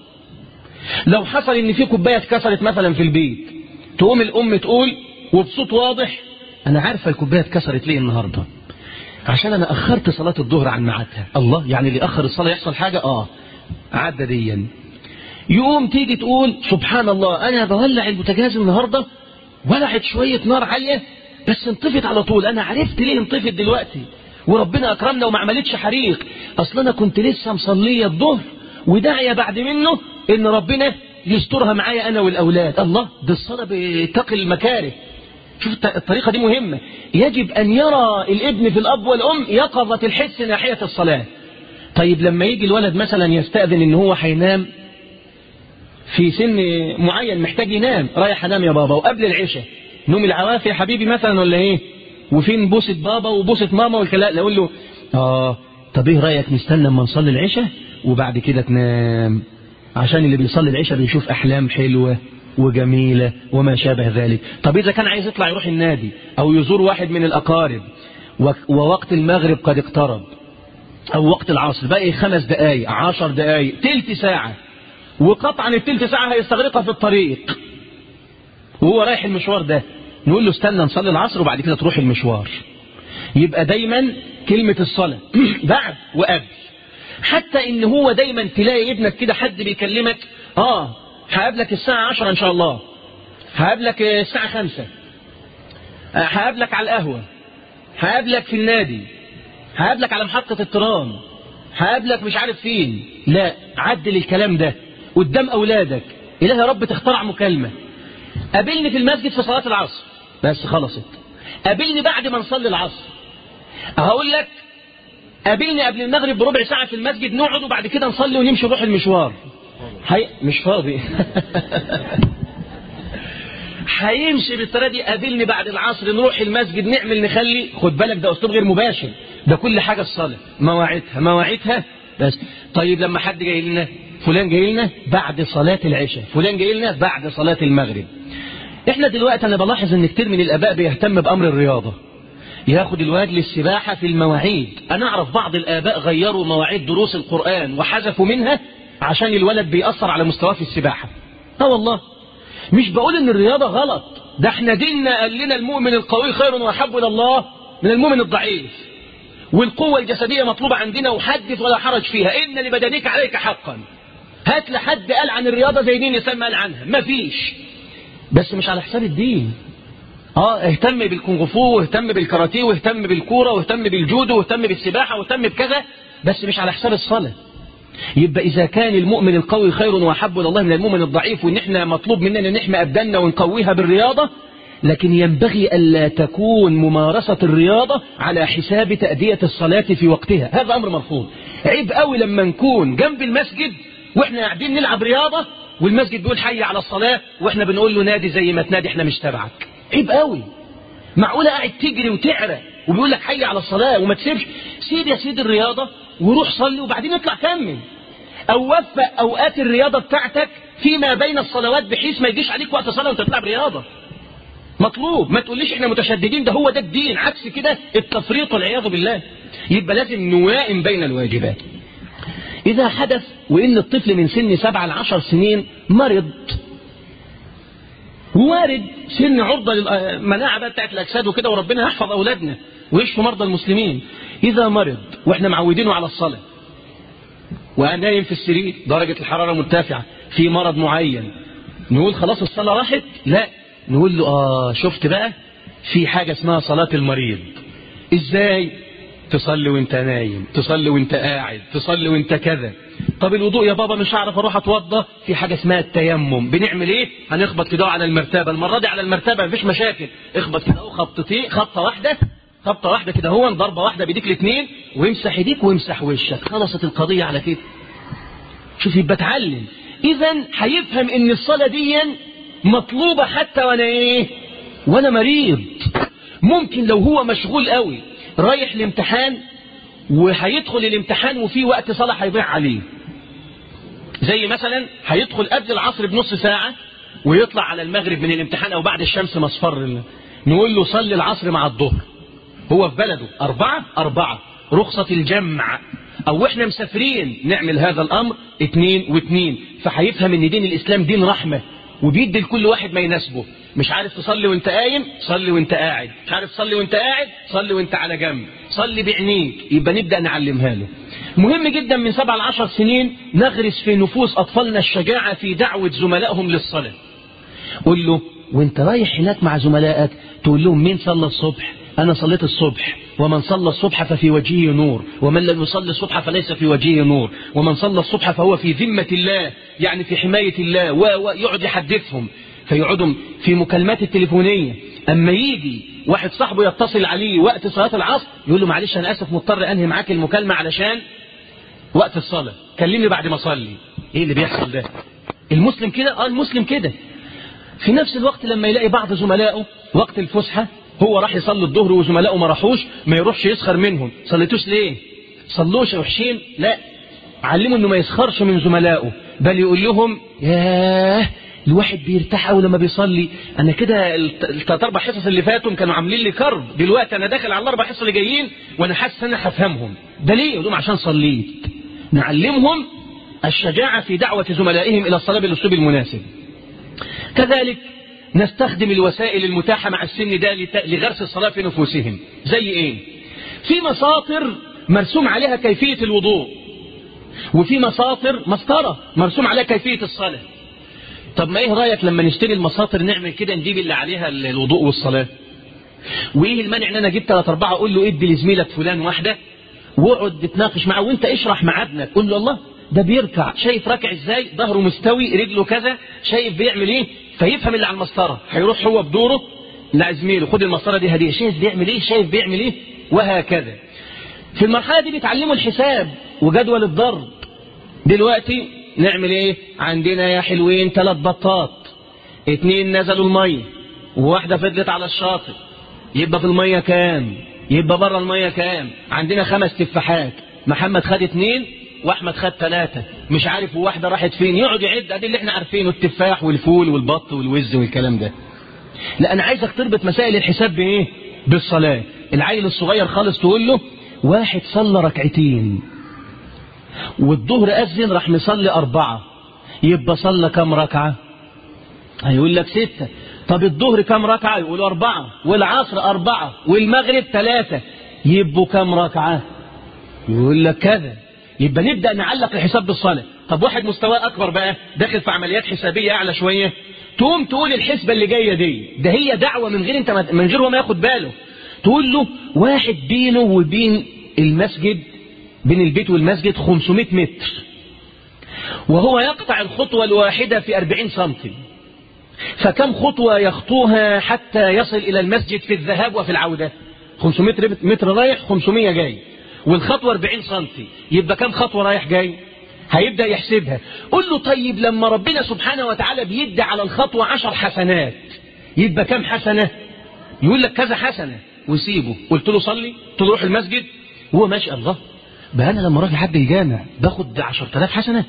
لو حصل أن في كوباية اتكسرت مثلا في البيت تقوم الأم تقول وبصوت واضح أنا عارفة الكوباية اتكسرت ليه النهاردة عشان أنا أخرت صلاة الظهر عن ميعادها الله يعني اللي أخر الصلاة يحصل حاجة آه عدى ديا يقوم تيجي تقول سبحان الله أنا بولع البوتاجاز النهاردة ولعت شوية نار عالية بس انطفت على طول أنا عرفت ليه انطفت دلوقتي وربنا أكرمنا وما عملتش حريق أصل أنا كنت لسه مصلية الظهر وداعية بعد منه إن ربنا يسترها معايا أنا والأولاد الله ده الصلاة بتقي المكاره شوف الطريقة دي مهمة يجب أن يرى الابن في الأب والأم يقظة الحس ناحية الصلاة طيب لما يجي الولد مثلا يستأذن ان هو هينام في سن معين محتاج ينام رايح انام يا بابا وقبل العشاء نوم العوافي يا حبيبي مثلا ولا ايه وفين بوسة بابا وبوسة ماما والكلام اقول له اه طب ايه رايك نستنى اما نصلي العشاء وبعد كده تنام عشان اللي بيصلي العشاء بيشوف احلام حلوه وجميلة وما شابه ذلك طب إذا كان عايز يطلع يروح النادي أو يزور واحد من الأقارب ووقت المغرب قد اقترب أو وقت العصر باقي خمس دقايق عشر دقايق تلت ساعة وقطعا التلت ساعة هيستغرقها في الطريق وهو رايح المشوار ده نقول له استنى نصلي العصر وبعد كده تروح المشوار يبقى دايما كلمة الصلاة بعد وقبل حتى ان هو دايما تلاقي ابنك كده حد بيكلمك اه هقابلك الساعة عشرة ان شاء الله هقابلك الساعة خمسة هقابلك على القهوة هقابلك في النادي هقابلك على محطة الترام هقابلك مش عارف فين لا عدل الكلام ده قدام أولادك إله يا رب تخترع مكالمة قابلني في المسجد في صلاة العصر بس خلصت قابلني بعد ما نصلي العصر هقول لك قابلني قبل المغرب بربع ساعة في المسجد نقعد وبعد كده نصلي ونمشي نروح المشوار هي مش فاضي هيمشي بالطريقه دي قابلني بعد العصر نروح المسجد نعمل نخلي خد بالك ده اسلوب غير مباشر ده كل حاجه الصلاه مواعيدها مواعيدها بس طيب لما حد جاي لنا فلان جاي لنا بعد صلاه العشاء فلان جاي لنا بعد صلاه المغرب احنا دلوقتي انا بلاحظ ان كتير من الاباء بيهتم بامر الرياضه ياخد الواد للسباحه في المواعيد انا اعرف بعض الاباء غيروا مواعيد دروس القران وحذفوا منها عشان الولد بيأثر على مستواه في السباحه اه والله مش بقول ان الرياضه غلط ده احنا ديننا قال لنا المؤمن القوي خير واحب الى الله من المؤمن الضعيف والقوه الجسديه مطلوبه عندنا وحدث ولا حرج فيها ان لبدنك عليك حقا هات لحد قال عن الرياضه زي دين الاسلام قال عنها مفيش بس مش على حساب الدين اه اهتم بالكونغ فو واهتم بالكاراتيه واهتم بالكوره واهتم بالجودو واهتم بالسباحه واهتم بكذا بس مش على حساب الصلاه يبقى إذا كان المؤمن القوي خير وأحب إلى الله من المؤمن الضعيف وإن إحنا مطلوب مننا نحمي أبداننا ونقويها بالرياضة لكن ينبغي ألا تكون ممارسة الرياضة على حساب تأدية الصلاة في وقتها هذا أمر مرفوض عيب قوي لما نكون جنب المسجد وإحنا قاعدين نلعب رياضة والمسجد بيقول حي على الصلاة وإحنا بنقول له نادي زي ما تنادي إحنا مش تبعك عيب قوي معقولة قاعد تجري وتعرق وبيقول لك حي على الصلاة وما تسيبش سيب يا سيدي الرياضة وروح صلي وبعدين اطلع كمل او وفق اوقات الرياضة بتاعتك فيما بين الصلوات بحيث ما يجيش عليك وقت صلاة وانت تلعب رياضة مطلوب ما تقوليش احنا متشددين ده هو ده الدين عكس كده التفريط والعياذ بالله يبقى لازم نوائم بين الواجبات إذا حدث وإن الطفل من سن سبعة لعشر سنين مرض وارد سن عرضة للمناعة بقى بتاعت الأجساد وكده وربنا يحفظ أولادنا ويشفي مرضى المسلمين إذا مرض وإحنا معودينه على الصلاة ونايم في السرير درجة الحرارة مرتفعة في مرض معين نقول خلاص الصلاة راحت لا نقول له آه شفت بقى في حاجة اسمها صلاة المريض إزاي تصلي وانت نايم تصلي وانت قاعد تصلي وانت كذا طب الوضوء يا بابا مش هعرف اروح اتوضى في حاجه اسمها التيمم بنعمل ايه هنخبط كده على المرتبه المره دي على المرتبه مفيش مشاكل اخبط كده اهو خبطتين خبطه واحده خبطه واحده كده هو ضربه واحده بايديك الاثنين وامسح ايديك وامسح وشك خلصت القضيه على كده شوف يبقى اتعلم اذا هيفهم ان الصلاه دي مطلوبه حتى وانا ايه وانا مريض ممكن لو هو مشغول قوي رايح الامتحان وهيدخل الامتحان وفي وقت صلاة هيضيع عليه زي مثلا هيدخل قبل العصر بنص ساعة ويطلع على المغرب من الامتحان او بعد الشمس مصفر نقول له صلي العصر مع الظهر هو في بلده أربعة أربعة رخصة الجمع أو إحنا مسافرين نعمل هذا الأمر اتنين واتنين فهيفهم إن دين الإسلام دين رحمة وبيدي لكل واحد ما يناسبه مش عارف تصلي وانت قايم صلي وانت قاعد مش عارف تصلي وانت قاعد صلي وانت على جنب صلي بعينيك يبقى نبدأ نعلمها له مهم جدا من سبع لعشر سنين نغرس في نفوس أطفالنا الشجاعة في دعوة زملائهم للصلاة قول له وانت رايح هناك مع زملائك تقول لهم مين صلى الصبح أنا صليت الصبح ومن صلى الصبح ففي وجهه نور ومن لم يصلي الصبح فليس في وجهه نور ومن صلى الصبح فهو في ذمة الله يعني في حماية الله ويقعد يحدثهم فيقعدوا في مكالمات التليفونية أما يجي واحد صاحبه يتصل عليه وقت صلاة العصر يقول له معلش أنا آسف مضطر أنهي معاك المكالمة علشان وقت الصلاة كلمني بعد ما أصلي إيه اللي بيحصل ده المسلم كده آه المسلم كده في نفس الوقت لما يلاقي بعض زملائه وقت الفسحة هو راح يصلي الظهر وزملائه ما راحوش ما يروحش يسخر منهم صليتوش ليه صلوش وحشين لا علموا انه ما يسخرش من زملائه بل يقول لهم ياه الواحد بيرتاح قوي لما بيصلي انا كده الثلاث اربع حصص اللي فاتوا كانوا عاملين لي كرب دلوقتي انا داخل على الاربع حصص اللي جايين وانا حاسس ان انا هفهمهم ده ليه يقول لهم عشان صليت نعلمهم الشجاعه في دعوه زملائهم الى الصلاه بالاسلوب المناسب كذلك نستخدم الوسائل المتاحة مع السن ده لغرس الصلاة في نفوسهم زي ايه في مساطر مرسوم عليها كيفية الوضوء وفي مساطر مسطرة مرسوم عليها كيفية الصلاة طب ما ايه رأيك لما نشتري المساطر نعمل كده نجيب اللي عليها الوضوء والصلاة وايه المانع ان انا اجيب ثلاث اربعة اقول له ادي لزميلك فلان واحدة واقعد تتناقش معاه وانت اشرح مع ابنك قول له الله ده بيركع شايف راكع ازاي ظهره مستوي رجله كذا شايف بيعمل ايه فيفهم اللي على المسطرة هيروح هو بدوره لزميله خد المسطرة دي هدية شايف بيعمل ايه شايف بيعمل ايه وهكذا في المرحلة دي بيتعلموا الحساب وجدول الضرب دلوقتي نعمل ايه عندنا يا حلوين ثلاث بطات اتنين نزلوا المية وواحدة فضلت على الشاطئ يبقى في المية كام يبقى بره المية كام عندنا خمس تفاحات محمد خد اتنين واحمد خد ثلاثة مش عارف وواحدة راحت فين يقعد يعد ادي اللي احنا عارفينه التفاح والفول والبط والوز والكلام ده لا انا عايزك تربط مسائل الحساب بايه بالصلاة العيل الصغير خالص تقول له واحد صلى ركعتين والظهر أذن راح مصلي أربعة يبقى صلى كم ركعة هيقول لك ستة طب الظهر كم ركعة يقول أربعة والعصر أربعة والمغرب ثلاثة يبقوا كم ركعة يقول لك كذا يبقى نبدأ نعلق الحساب بالصلاة طب واحد مستواه أكبر بقى داخل في عمليات حسابية أعلى شوية تقوم تقول الحسبة اللي جاية دي ده هي دعوة من غير انت ما من غير هو ما ياخد باله تقول له واحد بينه وبين المسجد بين البيت والمسجد 500 متر وهو يقطع الخطوة الواحدة في 40 سنتي فكم خطوة يخطوها حتى يصل إلى المسجد في الذهاب وفي العودة 500 متر رايح 500 جاي والخطوة 40 سنتي يبقى كم خطوة رايح جاي هيبدأ يحسبها قل له طيب لما ربنا سبحانه وتعالى بيدي على الخطوة عشر حسنات يبقى كم حسنة يقول لك كذا حسنة ويسيبه قلت له صلي قلت له روح المسجد وهو ماشي الله بقى انا لما اروح لحد الجامع باخد 10000 حسنه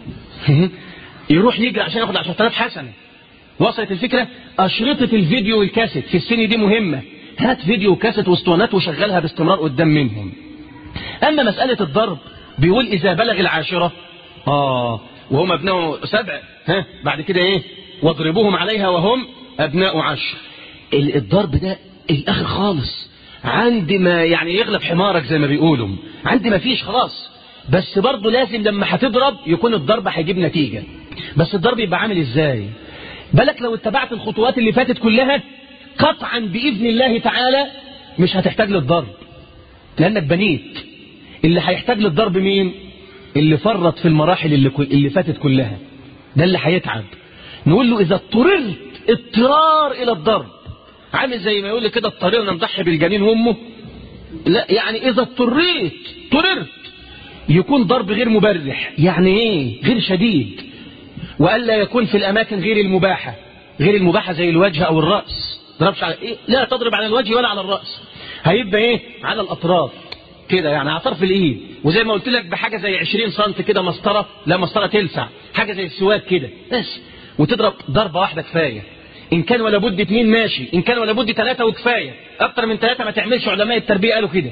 يروح يجري عشان ياخد 10000 حسنه وصلت الفكره اشرطه الفيديو والكاسيت في السن دي مهمه هات فيديو وكاسيت واسطوانات وشغلها باستمرار قدام منهم اما مساله الضرب بيقول اذا بلغ العاشره اه وهم ابناء سبع ها بعد كده ايه واضربوهم عليها وهم ابناء عشر الضرب ده الاخر خالص عند ما يعني يغلب حمارك زي ما بيقولوا عندي ما فيش خلاص بس برضه لازم لما هتضرب يكون الضرب هيجيب نتيجة بس الضرب يبقى عامل ازاي بالك لو اتبعت الخطوات اللي فاتت كلها قطعا بإذن الله تعالى مش هتحتاج للضرب لأنك بنيت اللي هيحتاج للضرب مين اللي فرط في المراحل اللي, اللي فاتت كلها ده اللي هيتعب نقول له إذا اضطررت اضطرار إلى الضرب عامل زي ما يقول لي كده اضطررنا نضحي بالجنين وامه لا يعني اذا اضطريت اضطررت يكون ضرب غير مبرح يعني ايه غير شديد والا يكون في الاماكن غير المباحه غير المباحه زي الوجه او الراس ضربش على إيه؟ لا تضرب على الوجه ولا على الراس هيبقى ايه على الاطراف كده يعني على طرف الايد وزي ما قلت لك بحاجه زي 20 سم كده مسطره لا مسطره تلسع حاجه زي السواك كده بس وتضرب ضربه واحده كفايه إن كان ولا بد اثنين ماشي إن كان ولا بد ثلاثة وكفاية أكتر من ثلاثة ما تعملش علماء التربية قالوا كده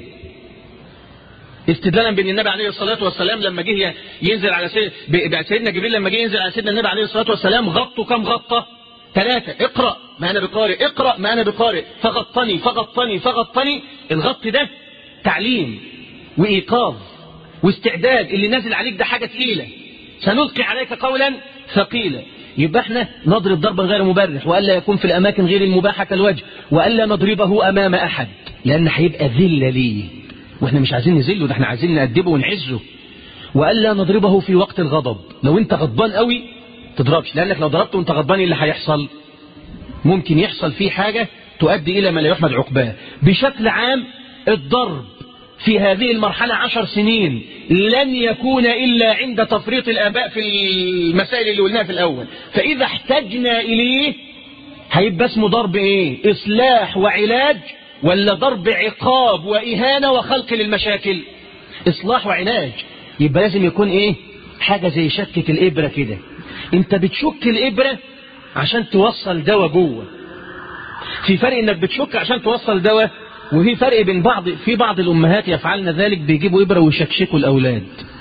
استدلالا بان النبي عليه الصلاة والسلام لما جه ينزل على سيدنا جبريل لما جه ينزل على سيدنا النبي عليه الصلاة والسلام غطوا كم غطة ثلاثة اقرأ ما أنا بقارئ اقرأ ما أنا بقارئ فغطني فغطني فغطني الغط ده تعليم وإيقاظ واستعداد اللي نازل عليك ده حاجة تقيلة سنلقي عليك قولا ثقيلا يبقى احنا نضرب ضربا غير مبرح والا يكون في الاماكن غير المباحه كالوجه والا نضربه امام احد لان هيبقى ذله ليه واحنا مش عايزين نذله ده احنا عايزين نأدبه ونعزه والا نضربه في وقت الغضب لو انت غضبان قوي تضربش لانك لو ضربته وانت غضبان ايه اللي هيحصل ممكن يحصل فيه حاجه تؤدي الى ما لا يحمد عقباه بشكل عام الضرب في هذه المرحلة عشر سنين لن يكون إلا عند تفريط الآباء في المسائل اللي قلناها في الأول فإذا احتجنا إليه هيبقى اسمه ضرب إيه إصلاح وعلاج ولا ضرب عقاب وإهانة وخلق للمشاكل إصلاح وعلاج يبقى لازم يكون إيه حاجة زي شكة الإبرة كده أنت بتشك الإبرة عشان توصل دواء جوه في فرق انك بتشك عشان توصل دواء وفي فرق بين بعض في بعض الامهات يفعلن ذلك بيجيبوا ابره ويشكشكوا الاولاد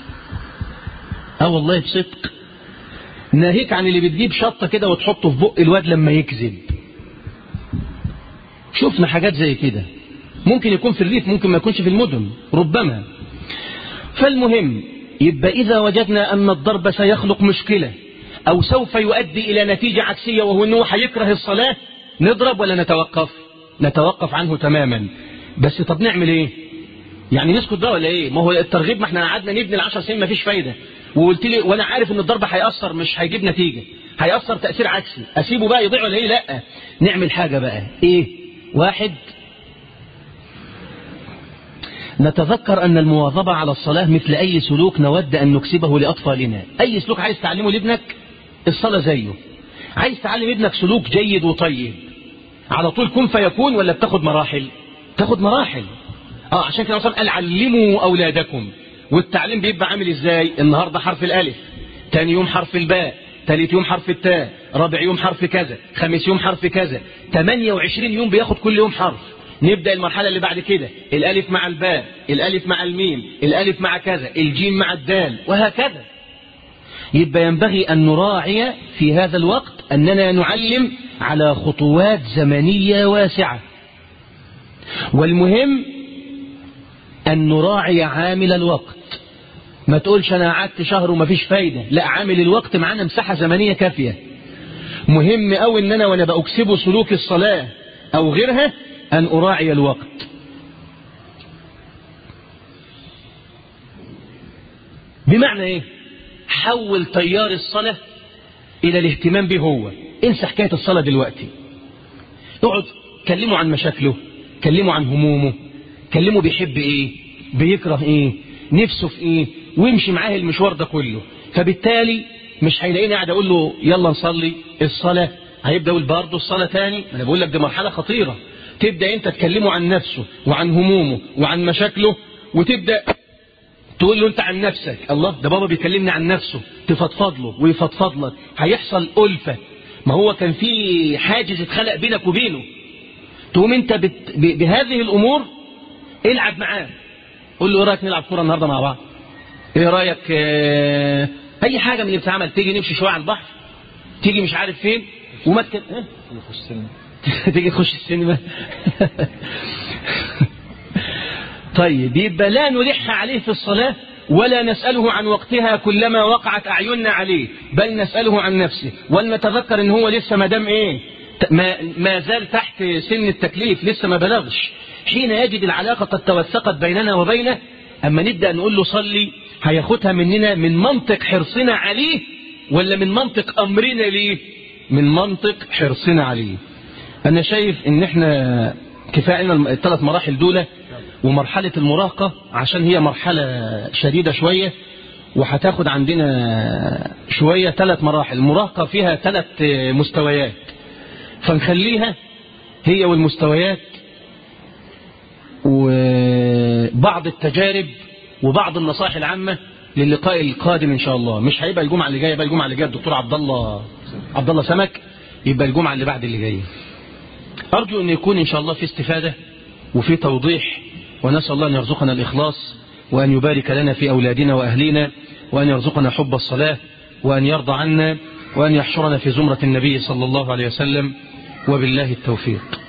اه والله بصدق ناهيك عن اللي بتجيب شطه كده وتحطه في بق الواد لما يكذب شفنا حاجات زي كده ممكن يكون في الريف ممكن ما يكونش في المدن ربما فالمهم يبقى إذا وجدنا أن الضرب سيخلق مشكلة أو سوف يؤدي إلى نتيجة عكسية وهو أنه هيكره الصلاة نضرب ولا نتوقف نتوقف عنه تماما بس طب نعمل ايه يعني نسكت ده ولا ايه ما هو الترغيب ما احنا قعدنا نبني العشر سنين ما فيش فايدة وقلت لي وانا عارف ان الضرب هيأثر مش هيجيب نتيجة هيأثر تأثير عكسي اسيبه بقى يضيع ولا ايه لا نعمل حاجة بقى ايه واحد نتذكر أن المواظبة على الصلاة مثل أي سلوك نود أن نكسبه لأطفالنا أي سلوك عايز تعلمه لابنك الصلاة زيه عايز تعلم ابنك سلوك جيد وطيب على طول كن فيكون ولا بتاخد مراحل تاخد مراحل اه عشان كده مثلا قال علموا اولادكم والتعليم بيبقى عامل ازاي النهارده حرف الالف تاني يوم حرف الباء ثالث يوم حرف التاء رابع يوم حرف كذا خامس يوم حرف كذا 28 يوم بياخد كل يوم حرف نبدأ المرحلة اللي بعد كده الألف مع الباء الألف مع الميم الألف مع كذا الجيم مع الدال وهكذا يبقى ينبغي أن نراعي في هذا الوقت أننا نعلم على خطوات زمنية واسعة والمهم أن نراعي عامل الوقت ما تقولش أنا قعدت شهر وما فيش فايدة لا عامل الوقت معانا مساحة زمنية كافية مهم أوي أن أنا وأنا بأكسبه سلوك الصلاة أو غيرها أن أراعي الوقت بمعنى إيه حول تيار الصلاة إلى الاهتمام به هو انسى حكاية الصلاة دلوقتي اقعد كلمه عن مشاكله كلمه عن همومه كلمه بيحب ايه بيكره ايه نفسه في ايه ويمشي معاه المشوار ده كله فبالتالي مش هيلاقيني قاعد اقول له يلا نصلي الصلاة هيبدأ يقول برضه الصلاة تاني انا بقول لك دي مرحلة خطيرة تبدأ انت تكلمه عن نفسه وعن همومه وعن مشاكله وتبدأ تقول له انت عن نفسك الله ده بابا بيكلمني عن نفسه تفضفض له ويفضفض لك هيحصل ألفة ما هو كان في حاجز اتخلق بينك وبينه تقوم انت بت... ب... بهذه الامور العب معاه قول له ايه رايك نلعب كوره النهارده مع بعض ايه رايك اه... اي حاجه من اللي بتتعمل تيجي نمشي شويه على البحر تيجي مش عارف فين وما تك... اه؟ تيجي تخش السينما طيب يبقى لا نلح عليه في الصلاة ولا نسأله عن وقتها كلما وقعت أعيننا عليه بل نسأله عن نفسه ولنتذكر ان هو لسه ما دام ايه ما, ما زال تحت سن التكليف لسه ما بلغش حين يجد العلاقة قد توثقت بيننا وبينه أما نبدأ نقول له صلي هياخدها مننا من منطق حرصنا عليه ولا من منطق أمرنا ليه من منطق حرصنا عليه أنا شايف إن إحنا كفاية لنا الثلاث مراحل دول ومرحلة المراهقة عشان هي مرحلة شديدة شوية وهتاخد عندنا شوية ثلاث مراحل المراهقة فيها ثلاث مستويات فنخليها هي والمستويات وبعض التجارب وبعض النصائح العامة للقاء القادم إن شاء الله مش هيبقى الجمعة اللي جاية يبقى الجمعة اللي جاية الدكتور عبد الله عبد الله سمك يبقى الجمعة اللي بعد اللي جاية أرجو أن يكون إن شاء الله في استفادة وفي توضيح ونسأل الله أن يرزقنا الإخلاص وأن يبارك لنا في أولادنا وأهلينا وأن يرزقنا حب الصلاة وأن يرضى عنا وأن يحشرنا في زمرة النبي صلى الله عليه وسلم وبالله التوفيق